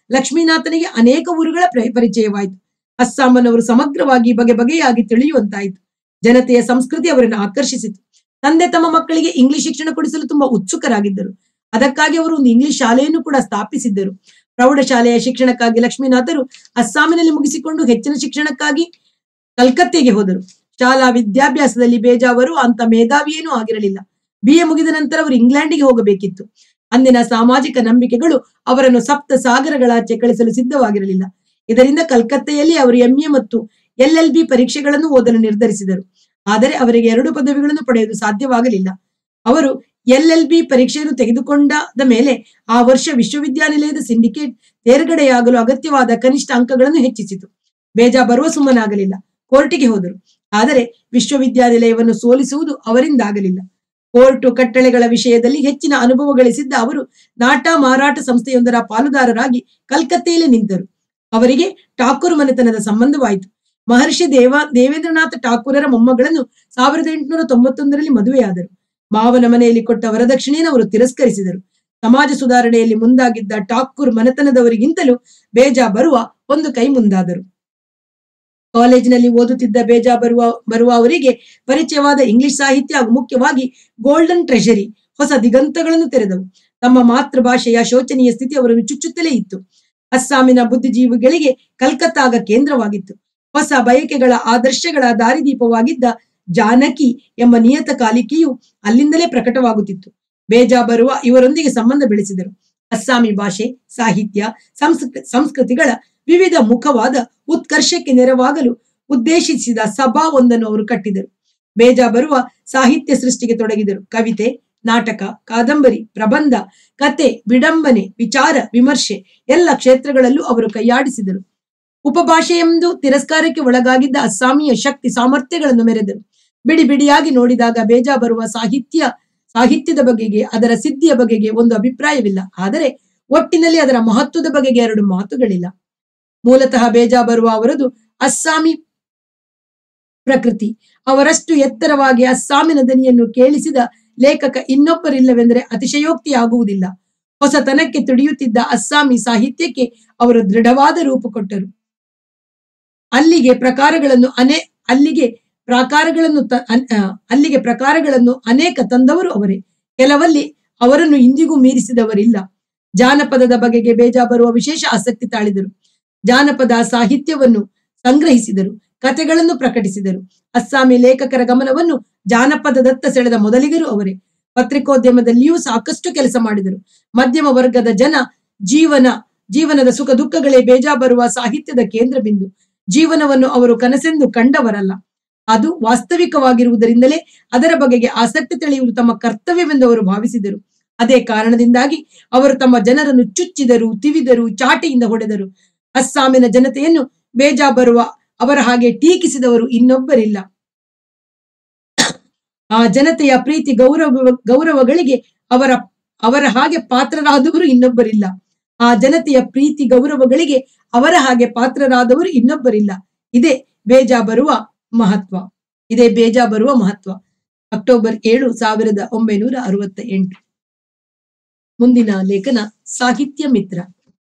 ಲಕ್ಷ್ಮೀನಾಥನಿಗೆ ಅನೇಕ ಊರುಗಳ ಪ್ರ- ಪರಿಚಯವಾಯಿತು ಅಸ್ಸಾಮನವರು ಸಮಗ್ರವಾಗಿ ಬಗೆ ಬಗೆಯಾಗಿ ತಿಳಿಯುವಂತಾಯಿತು ಜನತೆಯ ಸಂಸ್ಕೃತಿ ಅವರನ್ನು ಆಕರ್ಷಿಸಿತು ತಂದೆ ತಮ್ಮ ಮಕ್ಕಳಿಗೆ ಇಂಗ್ಲಿಷ್ ಶಿಕ್ಷಣ ಕೊಡಿಸಲು ತುಂಬಾ ಉತ್ಸುಕರಾಗಿದ್ದರು ಅದಕ್ಕಾಗಿ ಅವರು ಒಂದು ಇಂಗ್ಲಿಷ್ ಶಾಲೆಯನ್ನು ಕೂಡ ಸ್ಥಾಪಿಸಿದ್ದರು ಪ್ರೌಢಶಾಲೆಯ ಶಿಕ್ಷಣಕ್ಕಾಗಿ ಲಕ್ಷ್ಮೀನಾಥರು ಅಸ್ಸಾಮಿನಲ್ಲಿ ಮುಗಿಸಿಕೊಂಡು ಹೆಚ್ಚಿನ ಶಿಕ್ಷಣಕ್ಕಾಗಿ ಕಲ್ಕತ್ತೆಗೆ ಹೋದರು ಶಾಲಾ ವಿದ್ಯಾಭ್ಯಾಸದಲ್ಲಿ ಬೇಜಾವರು ಅಂತ ಮೇಧಾವಿಯೇನೂ ಆಗಿರಲಿಲ್ಲ ಬಿ ಎ ಮುಗಿದ ನಂತರ ಅವರು ಇಂಗ್ಲೆಂಡಿಗೆ ಹೋಗಬೇಕಿತ್ತು ಅಂದಿನ ಸಾಮಾಜಿಕ ನಂಬಿಕೆಗಳು ಅವರನ್ನು ಸಪ್ತ ಸಾಗರಗಳಾಚೆ ಕಳಿಸಲು ಸಿದ್ಧವಾಗಿರಲಿಲ್ಲ ಇದರಿಂದ ಕಲ್ಕತ್ತೆಯಲ್ಲಿ ಅವರು ಎಂಎ ಮತ್ತು ಎಲ್ಎಲ್ ಬಿ ಪರೀಕ್ಷೆಗಳನ್ನು ಓದಲು ನಿರ್ಧರಿಸಿದರು ಆದರೆ ಅವರಿಗೆ ಎರಡು ಪದವಿಗಳನ್ನು ಪಡೆಯಲು ಸಾಧ್ಯವಾಗಲಿಲ್ಲ ಅವರು ಎಲ್ಎಲ್ ಬಿ ಪರೀಕ್ಷೆಯನ್ನು ತೆಗೆದುಕೊಂಡಾದ ಮೇಲೆ ಆ ವರ್ಷ ವಿಶ್ವವಿದ್ಯಾನಿಲಯದ ಸಿಂಡಿಕೇಟ್ ತೇರ್ಗಡೆಯಾಗಲು ಅಗತ್ಯವಾದ ಕನಿಷ್ಠ ಅಂಕಗಳನ್ನು ಹೆಚ್ಚಿಸಿತು ಬೇಜಾ ಬರುವ ಸುಮ್ಮನಾಗಲಿಲ್ಲ ಕೋರ್ಟಿಗೆ ಹೋದರು ಆದರೆ ವಿಶ್ವವಿದ್ಯಾನಿಲಯವನ್ನು ಸೋಲಿಸುವುದು ಅವರಿಂದಾಗಲಿಲ್ಲ ಕೋರ್ಟು ಕಟ್ಟಳೆಗಳ ವಿಷಯದಲ್ಲಿ ಹೆಚ್ಚಿನ ಅನುಭವ ಗಳಿಸಿದ್ದ ಅವರು ನಾಟಾ ಮಾರಾಟ ಸಂಸ್ಥೆಯೊಂದರ ಪಾಲುದಾರರಾಗಿ ಕಲ್ಕತ್ತೆಯಲ್ಲಿ ನಿಂತರು ಅವರಿಗೆ ಠಾಕೂರ್ ಮನೆತನದ ಸಂಬಂಧವಾಯಿತು ಮಹರ್ಷಿ ದೇವ ದೇವೇಂದ್ರನಾಥ ಠಾಕೂರರ ಮೊಮ್ಮಗಳನ್ನು ಸಾವಿರದ ಎಂಟುನೂರ ತೊಂಬತ್ತೊಂದರಲ್ಲಿ ಮದುವೆಯಾದರು ಮಾವನ ಮನೆಯಲ್ಲಿ ಕೊಟ್ಟ ವರದಕ್ಷಿಣೆಯನ್ನು ಅವರು ತಿರಸ್ಕರಿಸಿದರು ಸಮಾಜ ಸುಧಾರಣೆಯಲ್ಲಿ ಮುಂದಾಗಿದ್ದ ಠಾಕೂರ್ ಮನೆತನದವರಿಗಿಂತಲೂ ಬೇಜಾ ಬರುವ ಒಂದು ಕೈ ಮುಂದಾದರು ಕಾಲೇಜಿನಲ್ಲಿ ಓದುತ್ತಿದ್ದ ಬೇಜಾ ಬರುವ ಬರುವ ಅವರಿಗೆ ಪರಿಚಯವಾದ ಇಂಗ್ಲಿಷ್ ಸಾಹಿತ್ಯ ಹಾಗೂ ಮುಖ್ಯವಾಗಿ ಗೋಲ್ಡನ್ ಟ್ರೆಷರಿ ಹೊಸ ದಿಗಂತಗಳನ್ನು ತೆರೆದವು ತಮ್ಮ ಮಾತೃಭಾಷೆಯ ಶೋಚನೀಯ ಸ್ಥಿತಿ ಅವರನ್ನು ಚುಚ್ಚುತ್ತಲೇ ಇತ್ತು ಅಸ್ಸಾಮಿನ ಬುದ್ಧಿಜೀವಿಗಳಿಗೆ ಕಲ್ಕತ್ತಾಗ ಕೇಂದ್ರವಾಗಿತ್ತು ಹೊಸ ಬಯಕೆಗಳ ಆದರ್ಶಗಳ ದಾರಿದೀಪವಾಗಿದ್ದ ಜಾನಕಿ ಎಂಬ ನಿಯತಕಾಲಿಕೆಯು ಅಲ್ಲಿಂದಲೇ ಪ್ರಕಟವಾಗುತ್ತಿತ್ತು ಬೇಜಾ ಬರುವ ಇವರೊಂದಿಗೆ ಸಂಬಂಧ ಬೆಳೆಸಿದರು ಅಸ್ಸಾಮಿ ಭಾಷೆ ಸಾಹಿತ್ಯ ಸಂಸ್ಕೃತಿ ಸಂಸ್ಕೃತಿಗಳ ವಿವಿಧ ಮುಖವಾದ ಉತ್ಕರ್ಷಕ್ಕೆ ನೆರವಾಗಲು ಉದ್ದೇಶಿಸಿದ ಸಭಾ ಒಂದನ್ನು ಅವರು ಕಟ್ಟಿದರು ಬೇಜಾ ಬರುವ ಸಾಹಿತ್ಯ ಸೃಷ್ಟಿಗೆ ತೊಡಗಿದರು ಕವಿತೆ ನಾಟಕ ಕಾದಂಬರಿ ಪ್ರಬಂಧ ಕತೆ ವಿಡಂಬನೆ ವಿಚಾರ ವಿಮರ್ಶೆ ಎಲ್ಲ ಕ್ಷೇತ್ರಗಳಲ್ಲೂ ಅವರು ಕೈಯಾಡಿಸಿದರು ಉಪಭಾಷೆಯೆಂದು ತಿರಸ್ಕಾರಕ್ಕೆ ಒಳಗಾಗಿದ್ದ ಅಸ್ಸಾಮಿಯ ಶಕ್ತಿ ಸಾಮರ್ಥ್ಯಗಳನ್ನು ಮೆರೆದರು ಬಿಡಿ ಬಿಡಿಯಾಗಿ ನೋಡಿದಾಗ ಬೇಜಾ ಬರುವ ಸಾಹಿತ್ಯ ಸಾಹಿತ್ಯದ ಬಗೆಗೆ ಅದರ ಸಿದ್ಧಿಯ ಬಗೆಗೆ ಒಂದು ಅಭಿಪ್ರಾಯವಿಲ್ಲ ಆದರೆ ಒಟ್ಟಿನಲ್ಲಿ ಅದರ ಮಹತ್ವದ ಬಗೆಗೆ ಎರಡು ಮಾತುಗಳಿಲ್ಲ ಮೂಲತಃ ಬೇಜಾ ಬರುವ ಅವರದು ಅಸ್ಸಾಮಿ ಪ್ರಕೃತಿ ಅವರಷ್ಟು ಎತ್ತರವಾಗಿ ಅಸ್ಸಾಮಿನ ದನಿಯನ್ನು ಕೇಳಿಸಿದ ಲೇಖಕ ಇನ್ನೊಬ್ಬರಿಲ್ಲವೆಂದರೆ ಅತಿಶಯೋಕ್ತಿಯಾಗುವುದಿಲ್ಲ ಹೊಸತನಕ್ಕೆ ತುಡಿಯುತ್ತಿದ್ದ ಅಸ್ಸಾಮಿ ಸಾಹಿತ್ಯಕ್ಕೆ ಅವರು ದೃಢವಾದ ರೂಪ ಕೊಟ್ಟರು ಅಲ್ಲಿಗೆ ಪ್ರಕಾರಗಳನ್ನು ಅನೇ ಅಲ್ಲಿಗೆ ಪ್ರಾಕಾರಗಳನ್ನು ತ- ಅನ್- ಆ, ಅಲ್ಲಿಗೆ ಪ್ರಕಾರಗಳನ್ನು ಅನೇಕ ತಂದವರು ಅವರೇ ಕೆಲವಲ್ಲಿ ಅವರನ್ನು ಇಂದಿಗೂ ಮೀರಿಸಿದವರಿಲ್ಲ ಜಾನಪದದ ಬಗೆಗೆ ಬೇಜಾ ಬರುವ ವಿಶೇಷ ಆಸಕ್ತಿ ತಾಳಿದರು ಜಾನಪದ ಸಾಹಿತ್ಯವನ್ನು ಸಂಗ್ರಹಿಸಿದರು ಕಥೆಗಳನ್ನು ಪ್ರಕಟಿಸಿದರು ಅಸ್ಸಾಮಿ ಲೇಖಕರ ಗಮನವನ್ನು ಜಾನಪದದತ್ತ ಸೆಳೆದ ಮೊದಲಿಗರು ಅವರೇ ಪತ್ರಿಕೋದ್ಯಮದಲ್ಲಿಯೂ ಸಾಕಷ್ಟು ಕೆಲಸ ಮಾಡಿದರು ಮಧ್ಯಮ ವರ್ಗದ ಜನ ಜೀವನ ಜೀವನದ ಸುಖ ದುಃಖಗಳೇ ಬೇಜಾ ಬರುವ ಸಾಹಿತ್ಯದ ಕೇಂದ್ರ ಬಿಂದು ಜೀವನವನ್ನು ಅವರು ಕನಸೆಂದು ಕಂಡವರಲ್ಲ ಅದು ವಾಸ್ತವಿಕವಾಗಿರುವುದರಿಂದಲೇ ಅದರ ಬಗೆಗೆ ಆಸಕ್ತಿ ತಿಳಿಯುವುದು ತಮ್ಮ ಕರ್ತವ್ಯವೆಂದು ಅವರು ಭಾವಿಸಿದರು ಅದೇ ಕಾರಣದಿಂದಾಗಿ ಅವರು ತಮ್ಮ ಜನರನ್ನು ಚುಚ್ಚಿದರು ತಿವಿದರು ಚಾಟಿಯಿಂದ ಹೊಡೆದರು ಅಸ್ಸಾಮಿನ ಜನತೆಯನ್ನು ಬೇಜಾ ಬರುವ ಅವರ ಹಾಗೆ ಟೀಕಿಸಿದವರು ಇನ್ನೊಬ್ಬರಿಲ್ಲ ಆ ಜನತೆಯ ಪ್ರೀತಿ ಗೌರವ ಗೌರವಗಳಿಗೆ ಅವರ ಅವರ ಹಾಗೆ ಪಾತ್ರರಾದವರು ಇನ್ನೊಬ್ಬರಿಲ್ಲ ಆ ಜನತೆಯ ಪ್ರೀತಿ ಗೌರವಗಳಿಗೆ ಅವರ ಹಾಗೆ ಪಾತ್ರರಾದವರು ಇನ್ನೊಬ್ಬರಿಲ್ಲ ಇದೇ ಬೇಜಾ ಬರುವ ಮಹತ್ವ ಇದೇ ಬೇಜಾ ಬರುವ ಮಹತ್ವ ಅಕ್ಟೋಬರ್ ಏಳು ಸಾವಿರದ ಒಂಬೈನೂರ ಅರವತ್ತ ಎಂಟು ಮುಂದಿನ ಲೇಖನ ಸಾಹಿತ್ಯ ಮಿತ್ರ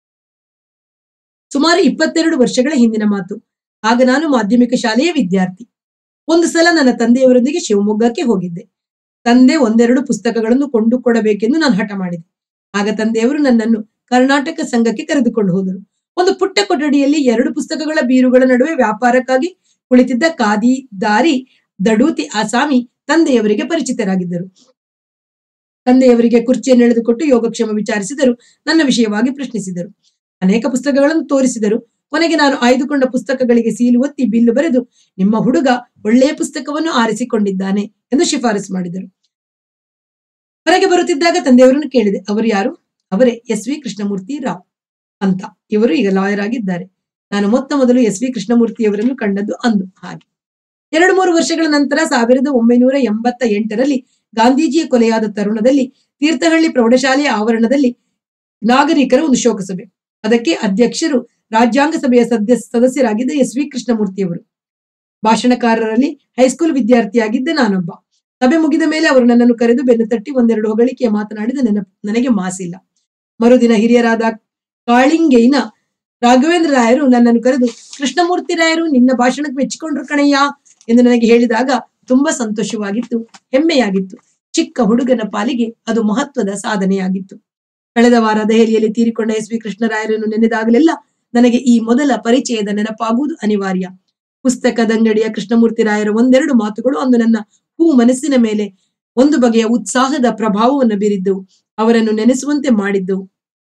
ಸುಮಾರು ಇಪ್ಪತ್ತೆರಡು ವರ್ಷಗಳ ಹಿಂದಿನ ಮಾತು ಆಗ ನಾನು ಮಾಧ್ಯಮಿಕ ಶಾಲೆಯ ವಿದ್ಯಾರ್ಥಿ ಒಂದು ಸಲ ನನ್ನ ತಂದೆಯವರೊಂದಿಗೆ ಶಿವಮೊಗ್ಗಕ್ಕೆ ಹೋಗಿದ್ದೆ ತಂದೆ ಒಂದೆರಡು ಪುಸ್ತಕಗಳನ್ನು ಕೊಂಡುಕೊಡಬೇಕೆಂದು ನಾನು ಹಠ ಮಾಡಿದೆ ಆಗ ತಂದೆಯವರು ನನ್ನನ್ನು ಕರ್ನಾಟಕ ಸಂಘಕ್ಕೆ ಕರೆದುಕೊಂಡು ಹೋದರು ಒಂದು ಪುಟ್ಟ ಕೊಠಡಿಯಲ್ಲಿ ಎರಡು ಪುಸ್ತಕಗಳ ಬೀರುಗಳ ನಡುವೆ ವ್ಯಾಪಾರಕ್ಕಾಗಿ ಕುಳಿತಿದ್ದ ಖಾದಿ ದಾರಿ ದಡೂತಿ ಆಸಾಮಿ ತಂದೆಯವರಿಗೆ ಪರಿಚಿತರಾಗಿದ್ದರು ತಂದೆಯವರಿಗೆ ಕುರ್ಚಿಯನ್ನು ಎಳೆದುಕೊಟ್ಟು ಯೋಗಕ್ಷೇಮ ವಿಚಾರಿಸಿದರು ನನ್ನ ವಿಷಯವಾಗಿ ಪ್ರಶ್ನಿಸಿದರು ಅನೇಕ ಪುಸ್ತಕಗಳನ್ನು ತೋರಿಸಿದರು ಕೊನೆಗೆ ನಾನು ಆಯ್ದುಕೊಂಡ ಪುಸ್ತಕಗಳಿಗೆ ಸೀಲು ಒತ್ತಿ ಬಿಲ್ಲು ಬರೆದು ನಿಮ್ಮ ಹುಡುಗ ಒಳ್ಳೆಯ ಪುಸ್ತಕವನ್ನು ಆರಿಸಿಕೊಂಡಿದ್ದಾನೆ ಎಂದು ಶಿಫಾರಸು ಮಾಡಿದರು ಹೊರಗೆ ಬರುತ್ತಿದ್ದಾಗ ತಂದೆಯವರನ್ನು ಕೇಳಿದೆ ಅವರು ಯಾರು ಅವರೇ ಎಸ್ ವಿ ಕೃಷ್ಣಮೂರ್ತಿ ರಾವ್ ಅಂತ ಇವರು ಈಗ ಲಾಯರ್ ಆಗಿದ್ದಾರೆ ನಾನು ಮೊತ್ತ ಮೊದಲು ಎಸ್ ವಿ ಕೃಷ್ಣಮೂರ್ತಿಯವರನ್ನು ಕಂಡದ್ದು ಅಂದು ಹಾಗೆ ಎರಡು ಮೂರು ವರ್ಷಗಳ ನಂತರ ಸಾವಿರದ ಒಂಬೈನೂರ ಎಂಬತ್ತ ಎಂಟರಲ್ಲಿ ಗಾಂಧೀಜಿಯ ಕೊಲೆಯಾದ ತರುಣದಲ್ಲಿ ತೀರ್ಥಹಳ್ಳಿ ಪ್ರೌಢಶಾಲೆಯ ಆವರಣದಲ್ಲಿ ನಾಗರಿಕರ ಒಂದು ಶೋಕಸಭೆ ಅದಕ್ಕೆ ಅಧ್ಯಕ್ಷರು ರಾಜ್ಯಾಂಗ ಸಭೆಯ ಸದ್ಯ ಸದಸ್ಯರಾಗಿದ್ದ ಎಸ್ ವಿ ಕೃಷ್ಣಮೂರ್ತಿಯವರು ಭಾಷಣಕಾರರಲ್ಲಿ ಹೈಸ್ಕೂಲ್ ವಿದ್ಯಾರ್ಥಿಯಾಗಿದ್ದ ನಾನೊಬ್ಬ ಸಭೆ ಮುಗಿದ ಮೇಲೆ ಅವರು ನನ್ನನ್ನು ಕರೆದು ಬೆನ್ನು ತಟ್ಟಿ ಒಂದೆರಡು ಹೊಗಳಿಕೆಯ ಮಾತನಾಡಿದ ನೆನಪು ನನಗೆ ಮಾಸಿಲ್ಲ ಮರುದಿನ ಹಿರಿಯರಾದ ಕಾಳಿಂಗೈನ ರಾಘವೇಂದ್ರ ರಾಯರು ನನ್ನನ್ನು ಕರೆದು ಕೃಷ್ಣಮೂರ್ತಿ ರಾಯರು ನಿನ್ನ ಭಾಷಣಕ್ಕೆ ಮೆಚ್ಚಿಕೊಂಡ್ರು ಕಣಯ್ಯ ಎಂದು ನನಗೆ ಹೇಳಿದಾಗ ತುಂಬಾ ಸಂತೋಷವಾಗಿತ್ತು ಹೆಮ್ಮೆಯಾಗಿತ್ತು ಚಿಕ್ಕ ಹುಡುಗನ ಪಾಲಿಗೆ ಅದು ಮಹತ್ವದ ಸಾಧನೆಯಾಗಿತ್ತು ಕಳೆದ ವಾರ ದೆಹಲಿಯಲ್ಲಿ ತೀರಿಕೊಂಡ ಎಸ್ ವಿ ಕೃಷ್ಣರಾಯರನ್ನು ನೆನೆದಾಗಲೆಲ್ಲ ನನಗೆ ಈ ಮೊದಲ ಪರಿಚಯದ ನೆನಪಾಗುವುದು ಅನಿವಾರ್ಯ ಪುಸ್ತಕದಂಗಡಿಯ ಕೃಷ್ಣಮೂರ್ತಿ ರಾಯರ ಒಂದೆರಡು ಮಾತುಗಳು ಅಂದು ನನ್ನ ಹೂ ಮನಸ್ಸಿನ ಮೇಲೆ ಒಂದು ಬಗೆಯ ಉತ್ಸಾಹದ ಪ್ರಭಾವವನ್ನು ಬೀರಿದ್ದವು ಅವರನ್ನು ನೆನೆಸುವಂತೆ ಮಾಡಿದ್ದವು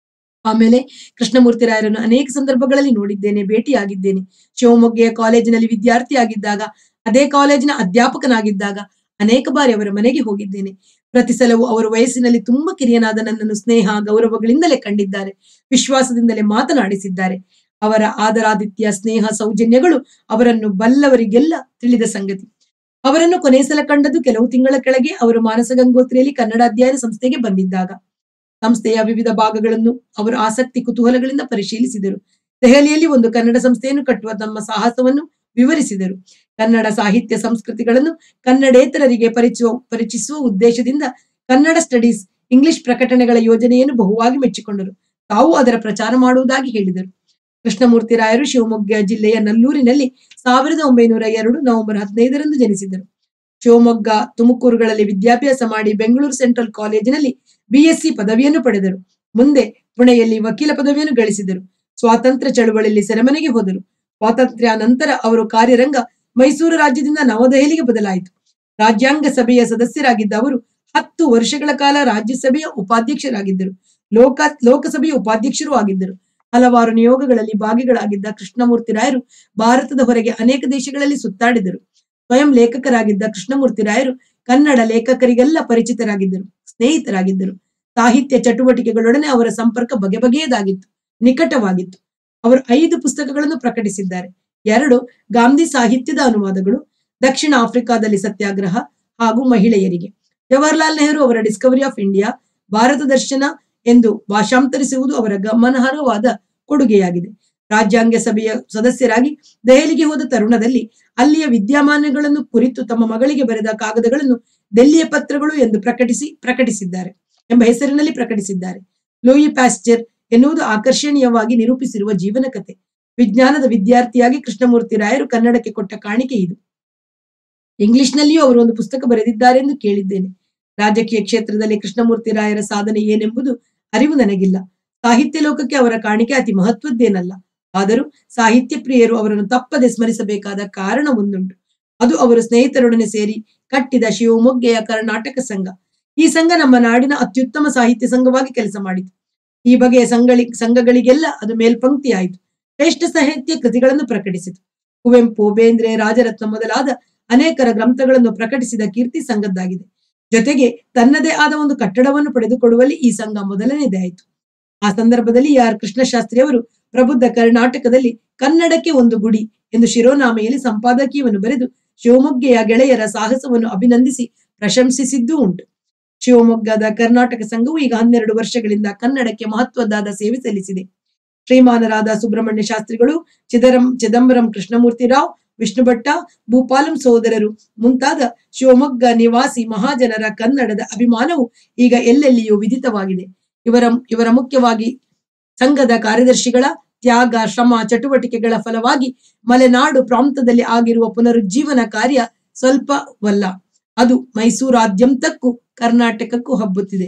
ಆಮೇಲೆ ಕೃಷ್ಣಮೂರ್ತಿ ರಾಯರನ್ನು ಅನೇಕ ಸಂದರ್ಭಗಳಲ್ಲಿ ನೋಡಿದ್ದೇನೆ ಭೇಟಿಯಾಗಿದ್ದೇನೆ ಶಿವಮೊಗ್ಗೆಯ ಕಾಲೇಜಿನಲ್ಲಿ ವಿದ್ಯಾರ್ಥಿಯಾಗಿದ್ದಾಗ ಅದೇ ಕಾಲೇಜಿನ ಅಧ್ಯಾಪಕನಾಗಿದ್ದಾಗ ಅನೇಕ ಬಾರಿ ಅವರ ಮನೆಗೆ ಹೋಗಿದ್ದೇನೆ ಪ್ರತಿ ಸಲವೂ ಅವರ ವಯಸ್ಸಿನಲ್ಲಿ ತುಂಬಾ ಕಿರಿಯನಾದ ನನ್ನನ್ನು ಸ್ನೇಹ ಗೌರವಗಳಿಂದಲೇ ಕಂಡಿದ್ದಾರೆ ವಿಶ್ವಾಸದಿಂದಲೇ ಮಾತನಾಡಿಸಿದ್ದಾರೆ ಅವರ ಆದರಾದಿತ್ಯ ಸ್ನೇಹ ಸೌಜನ್ಯಗಳು ಅವರನ್ನು ಬಲ್ಲವರಿಗೆಲ್ಲ ತಿಳಿದ ಸಂಗತಿ ಅವರನ್ನು ಕೊನೆ ಸಲ ಕಂಡದ್ದು ಕೆಲವು ತಿಂಗಳ ಕೆಳಗೆ ಅವರು ಮಾನಸ ಗಂಗೋತ್ರಿಯಲ್ಲಿ ಕನ್ನಡ ಅಧ್ಯಯನ ಸಂಸ್ಥೆಗೆ ಬಂದಿದ್ದಾಗ ಸಂಸ್ಥೆಯ ವಿವಿಧ ಭಾಗಗಳನ್ನು ಅವರು ಆಸಕ್ತಿ ಕುತೂಹಲಗಳಿಂದ ಪರಿಶೀಲಿಸಿದರು ದೆಹಲಿಯಲ್ಲಿ ಒಂದು ಕನ್ನಡ ಸಂಸ್ಥೆಯನ್ನು ಕಟ್ಟುವ ತಮ್ಮ ಸಾಹಸವನ್ನು ವಿವರಿಸಿದರು ಕನ್ನಡ ಸಾಹಿತ್ಯ ಸಂಸ್ಕೃತಿಗಳನ್ನು ಕನ್ನಡೇತರರಿಗೆ ಪರಿಚಯ ಪರಿಚಯಿಸುವ ಉದ್ದೇಶದಿಂದ ಕನ್ನಡ ಸ್ಟಡೀಸ್ ಇಂಗ್ಲಿಷ್ ಪ್ರಕಟಣೆಗಳ ಯೋಜನೆಯನ್ನು ಬಹುವಾಗಿ ಮೆಚ್ಚಿಕೊಂಡರು ತಾವು ಅದರ ಪ್ರಚಾರ ಮಾಡುವುದಾಗಿ ಹೇಳಿದರು ಕೃಷ್ಣಮೂರ್ತಿ ರಾಯರು ಶಿವಮೊಗ್ಗ ಜಿಲ್ಲೆಯ ನಲ್ಲೂರಿನಲ್ಲಿ ಸಾವಿರದ ಒಂಬೈನೂರ ಎರಡು ನವೆಂಬರ್ ಹದಿನೈದರಂದು ಜನಿಸಿದರು ಶಿವಮೊಗ್ಗ ತುಮಕೂರುಗಳಲ್ಲಿ ವಿದ್ಯಾಭ್ಯಾಸ ಮಾಡಿ ಬೆಂಗಳೂರು ಸೆಂಟ್ರಲ್ ಕಾಲೇಜಿನಲ್ಲಿ ಬಿಎಸ್ಸಿ ಪದವಿಯನ್ನು ಪಡೆದರು ಮುಂದೆ ಪುಣೆಯಲ್ಲಿ ವಕೀಲ ಪದವಿಯನ್ನು ಗಳಿಸಿದರು ಸ್ವಾತಂತ್ರ್ಯ ಚಳುವಳಿಯಲ್ಲಿ ಸೆರೆಮನೆಗೆ ಹೋದರು ಸ್ವಾತಂತ್ರ್ಯ ನಂತರ ಅವರು ಕಾರ್ಯರಂಗ ಮೈಸೂರು ರಾಜ್ಯದಿಂದ ನವದೆಹಲಿಗೆ ಬದಲಾಯಿತು ರಾಜ್ಯಾಂಗ ಸಭೆಯ ಸದಸ್ಯರಾಗಿದ್ದ ಅವರು ಹತ್ತು ವರ್ಷಗಳ ಕಾಲ ರಾಜ್ಯಸಭೆಯ ಉಪಾಧ್ಯಕ್ಷರಾಗಿದ್ದರು ಲೋಕ ಲೋಕಸಭೆಯ ಉಪಾಧ್ಯಕ್ಷರೂ ಆಗಿದ್ದರು ಹಲವಾರು ನಿಯೋಗಗಳಲ್ಲಿ ಭಾಗಿಗಳಾಗಿದ್ದ ಕೃಷ್ಣಮೂರ್ತಿ ರಾಯರು ಭಾರತದ ಹೊರಗೆ ಅನೇಕ ದೇಶಗಳಲ್ಲಿ ಸುತ್ತಾಡಿದರು ಸ್ವಯಂ ಲೇಖಕರಾಗಿದ್ದ ಕೃಷ್ಣಮೂರ್ತಿ ರಾಯರು ಕನ್ನಡ ಲೇಖಕರಿಗೆಲ್ಲ ಪರಿಚಿತರಾಗಿದ್ದರು ಸ್ನೇಹಿತರಾಗಿದ್ದರು ಸಾಹಿತ್ಯ ಚಟುವಟಿಕೆಗಳೊಡನೆ ಅವರ ಸಂಪರ್ಕ ಬಗೆ ಬಗೆಯದಾಗಿತ್ತು ನಿಕಟವಾಗಿತ್ತು ಅವರು ಐದು ಪುಸ್ತಕಗಳನ್ನು ಪ್ರಕಟಿಸಿದ್ದಾರೆ ಎರಡು ಗಾಂಧಿ ಸಾಹಿತ್ಯದ ಅನುವಾದಗಳು ದಕ್ಷಿಣ ಆಫ್ರಿಕಾದಲ್ಲಿ ಸತ್ಯಾಗ್ರಹ ಹಾಗೂ ಮಹಿಳೆಯರಿಗೆ ಜವಾಹರ್ಲಾಲ್ ನೆಹರು ಅವರ ಡಿಸ್ಕವರಿ ಆಫ್ ಇಂಡಿಯಾ ಭಾರತ ದರ್ಶನ ಎಂದು ಭಾಷಾಂತರಿಸುವುದು ಅವರ ಗಮನಾರ್ಹವಾದ ಕೊಡುಗೆಯಾಗಿದೆ ರಾಜ್ಯಾಂಗ ಸಭೆಯ ಸದಸ್ಯರಾಗಿ ದೆಹಲಿಗೆ ಹೋದ ತರುಣದಲ್ಲಿ ಅಲ್ಲಿಯ ವಿದ್ಯಮಾನಗಳನ್ನು ಕುರಿತು ತಮ್ಮ ಮಗಳಿಗೆ ಬರೆದ ಕಾಗದಗಳನ್ನು ದೆಲ್ಲಿಯ ಪತ್ರಗಳು ಎಂದು ಪ್ರಕಟಿಸಿ ಪ್ರಕಟಿಸಿದ್ದಾರೆ ಎಂಬ ಹೆಸರಿನಲ್ಲಿ ಪ್ರಕಟಿಸಿದ್ದಾರೆ ಲೂಯಿ ಪ್ಯಾಸ್ಚರ್ ಎನ್ನುವುದು ಆಕರ್ಷಣೀಯವಾಗಿ ನಿರೂಪಿಸಿರುವ ಜೀವನ ಕಥೆ ವಿಜ್ಞಾನದ ವಿದ್ಯಾರ್ಥಿಯಾಗಿ ಕೃಷ್ಣಮೂರ್ತಿ ರಾಯರು ಕನ್ನಡಕ್ಕೆ ಕೊಟ್ಟ ಕಾಣಿಕೆ ಇದು ಇಂಗ್ಲಿಷ್ನಲ್ಲಿಯೂ ಅವರು ಒಂದು ಪುಸ್ತಕ ಬರೆದಿದ್ದಾರೆ ಎಂದು ಕೇಳಿದ್ದೇನೆ ರಾಜಕೀಯ ಕ್ಷೇತ್ರದಲ್ಲಿ ಕೃಷ್ಣಮೂರ್ತಿ ರಾಯರ ಸಾಧನೆ ಏನೆಂಬುದು ಅರಿವು ನನಗಿಲ್ಲ ಸಾಹಿತ್ಯ ಲೋಕಕ್ಕೆ ಅವರ ಕಾಣಿಕೆ ಅತಿ ಮಹತ್ವದ್ದೇನಲ್ಲ ಆದರೂ ಸಾಹಿತ್ಯ ಪ್ರಿಯರು ಅವರನ್ನು ತಪ್ಪದೆ ಸ್ಮರಿಸಬೇಕಾದ ಕಾರಣ ಒಂದುಂಟು ಅದು ಅವರು ಸ್ನೇಹಿತರೊಡನೆ ಸೇರಿ ಕಟ್ಟಿದ ಶಿವಮೊಗ್ಗೆಯ ಕರ್ನಾಟಕ ಸಂಘ ಈ ಸಂಘ ನಮ್ಮ ನಾಡಿನ ಅತ್ಯುತ್ತಮ ಸಾಹಿತ್ಯ ಸಂಘವಾಗಿ ಕೆಲಸ ಮಾಡಿತು ಈ ಬಗೆಯ ಸಂಘಳಿ ಸಂಘಗಳಿಗೆಲ್ಲ ಅದು ಮೇಲ್ಪಂಕ್ತಿಯಾಯಿತು ಶ್ರೇಷ್ಠ ಸಾಹಿತ್ಯ ಕೃತಿಗಳನ್ನು ಪ್ರಕಟಿಸಿತು ಕುವೆಂಪು ಬೇಂದ್ರೆ ರಾಜರತ್ನ ಮೊದಲಾದ ಅನೇಕರ ಗ್ರಂಥಗಳನ್ನು ಪ್ರಕಟಿಸಿದ ಕೀರ್ತಿ ಸಂಘದ್ದಾಗಿದೆ ಜೊತೆಗೆ ತನ್ನದೇ ಆದ ಒಂದು ಕಟ್ಟಡವನ್ನು ಪಡೆದುಕೊಳ್ಳುವಲ್ಲಿ ಈ ಸಂಘ ಮೊದಲನೇದೇ ಆಯಿತು ಆ ಸಂದರ್ಭದಲ್ಲಿ ಆರ್ ಕೃಷ್ಣಶಾಸ್ತ್ರಿ ಅವರು ಪ್ರಬುದ್ಧ ಕರ್ನಾಟಕದಲ್ಲಿ ಕನ್ನಡಕ್ಕೆ ಒಂದು ಗುಡಿ ಎಂದು ಶಿರೋನಾಮೆಯಲ್ಲಿ ಸಂಪಾದಕೀಯವನ್ನು ಬರೆದು ಶಿವಮೊಗ್ಗೆಯ ಗೆಳೆಯರ ಸಾಹಸವನ್ನು ಅಭಿನಂದಿಸಿ ಪ್ರಶಂಸಿಸಿದ್ದೂ ಉಂಟು ಶಿವಮೊಗ್ಗದ ಕರ್ನಾಟಕ ಸಂಘವು ಈಗ ಹನ್ನೆರಡು ವರ್ಷಗಳಿಂದ ಕನ್ನಡಕ್ಕೆ ಮಹತ್ವದಾದ ಸೇವೆ ಸಲ್ಲಿಸಿದೆ ಶ್ರೀಮಾನರಾದ ಸುಬ್ರಹ್ಮಣ್ಯ ಶಾಸ್ತ್ರಿಗಳು ಚಿದರಂ ಚಿದಂಬರಂ ಕೃಷ್ಣಮೂರ್ತಿ ರಾವ್ ವಿಷ್ಣು ಭಟ್ಟ ಭೂಪಾಲಂ ಸೋದರರು ಮುಂತಾದ ಶಿವಮೊಗ್ಗ ನಿವಾಸಿ ಮಹಾಜನರ ಕನ್ನಡದ ಅಭಿಮಾನವು ಈಗ ಎಲ್ಲೆಲ್ಲಿಯೂ ವಿದಿತವಾಗಿದೆ ಇವರ ಇವರ ಮುಖ್ಯವಾಗಿ ಸಂಘದ ಕಾರ್ಯದರ್ಶಿಗಳ ತ್ಯಾಗ ಶ್ರಮ ಚಟುವಟಿಕೆಗಳ ಫಲವಾಗಿ ಮಲೆನಾಡು ಪ್ರಾಂತದಲ್ಲಿ ಆಗಿರುವ ಪುನರುಜ್ಜೀವನ ಕಾರ್ಯ ಸ್ವಲ್ಪವಲ್ಲ ಅದು ಮೈಸೂರಾದ್ಯಂತಕ್ಕೂ ಕರ್ನಾಟಕಕ್ಕೂ ಹಬ್ಬುತ್ತಿದೆ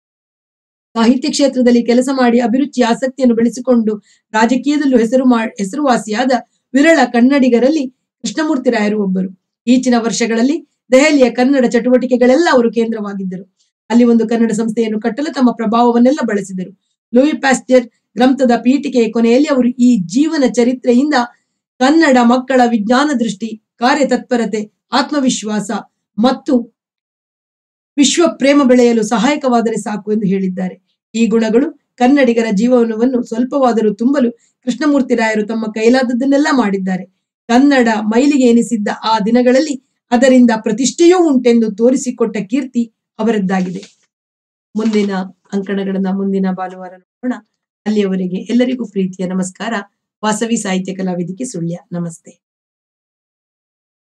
ಸಾಹಿತ್ಯ ಕ್ಷೇತ್ರದಲ್ಲಿ ಕೆಲಸ ಮಾಡಿ ಅಭಿರುಚಿ ಆಸಕ್ತಿಯನ್ನು ಬೆಳೆಸಿಕೊಂಡು ರಾಜಕೀಯದಲ್ಲೂ ಹೆಸರು ಮಾ ಹೆಸರುವಾಸಿಯಾದ ವಿರಳ ಕನ್ನಡಿಗರಲ್ಲಿ ಕೃಷ್ಣಮೂರ್ತಿ ರಾಯರು ಒಬ್ಬರು ಈಚಿನ ವರ್ಷಗಳಲ್ಲಿ ದೆಹಲಿಯ ಕನ್ನಡ ಚಟುವಟಿಕೆಗಳೆಲ್ಲ ಅವರು ಕೇಂದ್ರವಾಗಿದ್ದರು ಅಲ್ಲಿ ಒಂದು ಕನ್ನಡ ಸಂಸ್ಥೆಯನ್ನು ಕಟ್ಟಲು ತಮ್ಮ ಪ್ರಭಾವವನ್ನೆಲ್ಲ ಬಳಸಿದರು ಲೂಯಿ ಪ್ಯಾಸ್ಟರ್ ಗ್ರಂಥದ ಪೀಠಿಕೆಯ ಕೊನೆಯಲ್ಲಿ ಅವರು ಈ ಜೀವನ ಚರಿತ್ರೆಯಿಂದ ಕನ್ನಡ ಮಕ್ಕಳ ವಿಜ್ಞಾನ ದೃಷ್ಟಿ ಕಾರ್ಯತತ್ಪರತೆ ಆತ್ಮವಿಶ್ವಾಸ ಮತ್ತು ವಿಶ್ವ ಪ್ರೇಮ ಬೆಳೆಯಲು ಸಹಾಯಕವಾದರೆ ಸಾಕು ಎಂದು ಹೇಳಿದ್ದಾರೆ ಈ ಗುಣಗಳು ಕನ್ನಡಿಗರ ಜೀವನವನ್ನು ಸ್ವಲ್ಪವಾದರೂ ತುಂಬಲು ಕೃಷ್ಣಮೂರ್ತಿ ರಾಯರು ತಮ್ಮ ಕೈಲಾದದ್ದನ್ನೆಲ್ಲ ಮಾಡಿದ್ದಾರೆ ಕನ್ನಡ ಮೈಲಿಗೆ ಎನಿಸಿದ್ದ ಆ ದಿನಗಳಲ್ಲಿ ಅದರಿಂದ ಪ್ರತಿಷ್ಠೆಯೂ ಉಂಟೆಂದು ತೋರಿಸಿಕೊಟ್ಟ ಕೀರ್ತಿ ಅವರದ್ದಾಗಿದೆ ಮುಂದಿನ ಅಂಕಣಗಳನ್ನ ಮುಂದಿನ ಭಾನುವಾರ ನೋಡೋಣ ಅಲ್ಲಿಯವರೆಗೆ ಎಲ್ಲರಿಗೂ ಪ್ರೀತಿಯ ನಮಸ್ಕಾರ ವಾಸವಿ ಸಾಹಿತ್ಯ ಕಲಾವೇದಿಕೆ ಸುಳ್ಯ ನಮಸ್ತೆ